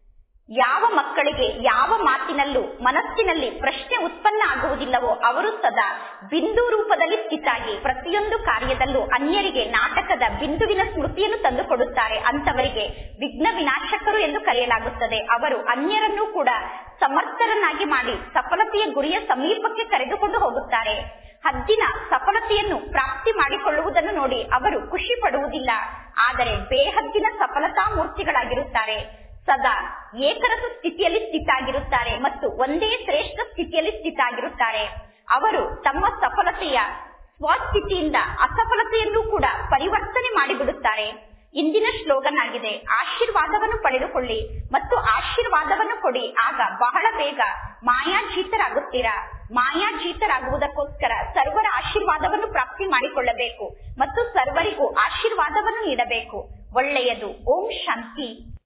ಯಾವ ಮಕ್ಕಳಿಗೆ ಯಾವ ಮಾತಿನಲ್ಲೂ ಮನಸ್ಸಿನಲ್ಲಿ ಪ್ರಶ್ನೆ ಉತ್ಪನ್ನ ಆಗುವುದಿಲ್ಲವೋ ಅವರು ಸದಾ ಬಿಂದು ರೂಪದಲ್ಲಿ ಸ್ಥಿತಾಗಿ ಪ್ರತಿಯೊಂದು ಕಾರ್ಯದಲ್ಲೂ ಅನ್ಯರಿಗೆ ನಾಟಕದ ಬಿಂದುವಿನ ಸ್ಮೃತಿಯನ್ನು ತಂದುಕೊಡುತ್ತಾರೆ ಅಂತವರಿಗೆ ವಿಘ್ನ ವಿನಾಶಕರು ಎಂದು ಕರೆಯಲಾಗುತ್ತದೆ ಅವರು ಅನ್ಯರನ್ನೂ ಕೂಡ ಸಮರ್ಥರನ್ನಾಗಿ ಮಾಡಿ ಸಫಲತೆಯ ಗುರಿಯ ಸಮೀಪಕ್ಕೆ ಕರೆದುಕೊಂಡು ಹೋಗುತ್ತಾರೆ ಹದ್ದಿನ ಸಫಲತೆಯನ್ನು ಪ್ರಾಪ್ತಿ ಮಾಡಿಕೊಳ್ಳುವುದನ್ನು ನೋಡಿ ಅವರು ಖುಷಿ ಪಡುವುದಿಲ್ಲ ಆದರೆ ಬೇಹದ್ದಿನ ಸಫಲತಾ ಮೂರ್ತಿಗಳಾಗಿರುತ್ತಾರೆ ಸದಾ ಏಕರಸ ಸ್ಥಿತಿಯಲ್ಲಿ ಸ್ಥಿತಾಗಿರುತ್ತಾರೆ ಮತ್ತು ಒಂದೇ ಶ್ರೇಷ್ಠ ಸ್ಥಿತಿಯಲ್ಲಿ ಸ್ಥಿತಾಗಿರುತ್ತಾರೆ ಅವರು ತಮ್ಮ ಸಫಲತೆಯ ಸ್ವಸ್ಥಿತಿಯಿಂದ ಅಸಫಲತೆಯನ್ನು ಕೂಡ ಪರಿವರ್ತನೆ ಮಾಡಿಬಿಡುತ್ತಾರೆ ಇಂದಿನ ಸ್ಲೋಗನ್ ಆಗಿದೆ ಆಶೀರ್ವಾದವನ್ನು ಪಡೆದುಕೊಳ್ಳಿ ಮತ್ತು ಆಶೀರ್ವಾದವನ್ನು ಕೊಡಿ ಆಗ ಬಹಳ ಬೇಗ ಮಾಯಾಜೀತರಾಗುತ್ತೀರಾ ಮಾಯಾಜೀತರಾಗುವುದಕ್ಕೋಸ್ಕರ ಸರ್ವರ ಆಶೀರ್ವಾದವನ್ನು ಪ್ರಾಪ್ತಿ ಮಾಡಿಕೊಳ್ಳಬೇಕು ಮತ್ತು ಸರ್ವರಿಗೂ ಆಶೀರ್ವಾದವನ್ನು ನೀಡಬೇಕು ಒಳ್ಳೆಯದು ಓಂ ಶಾಂತಿ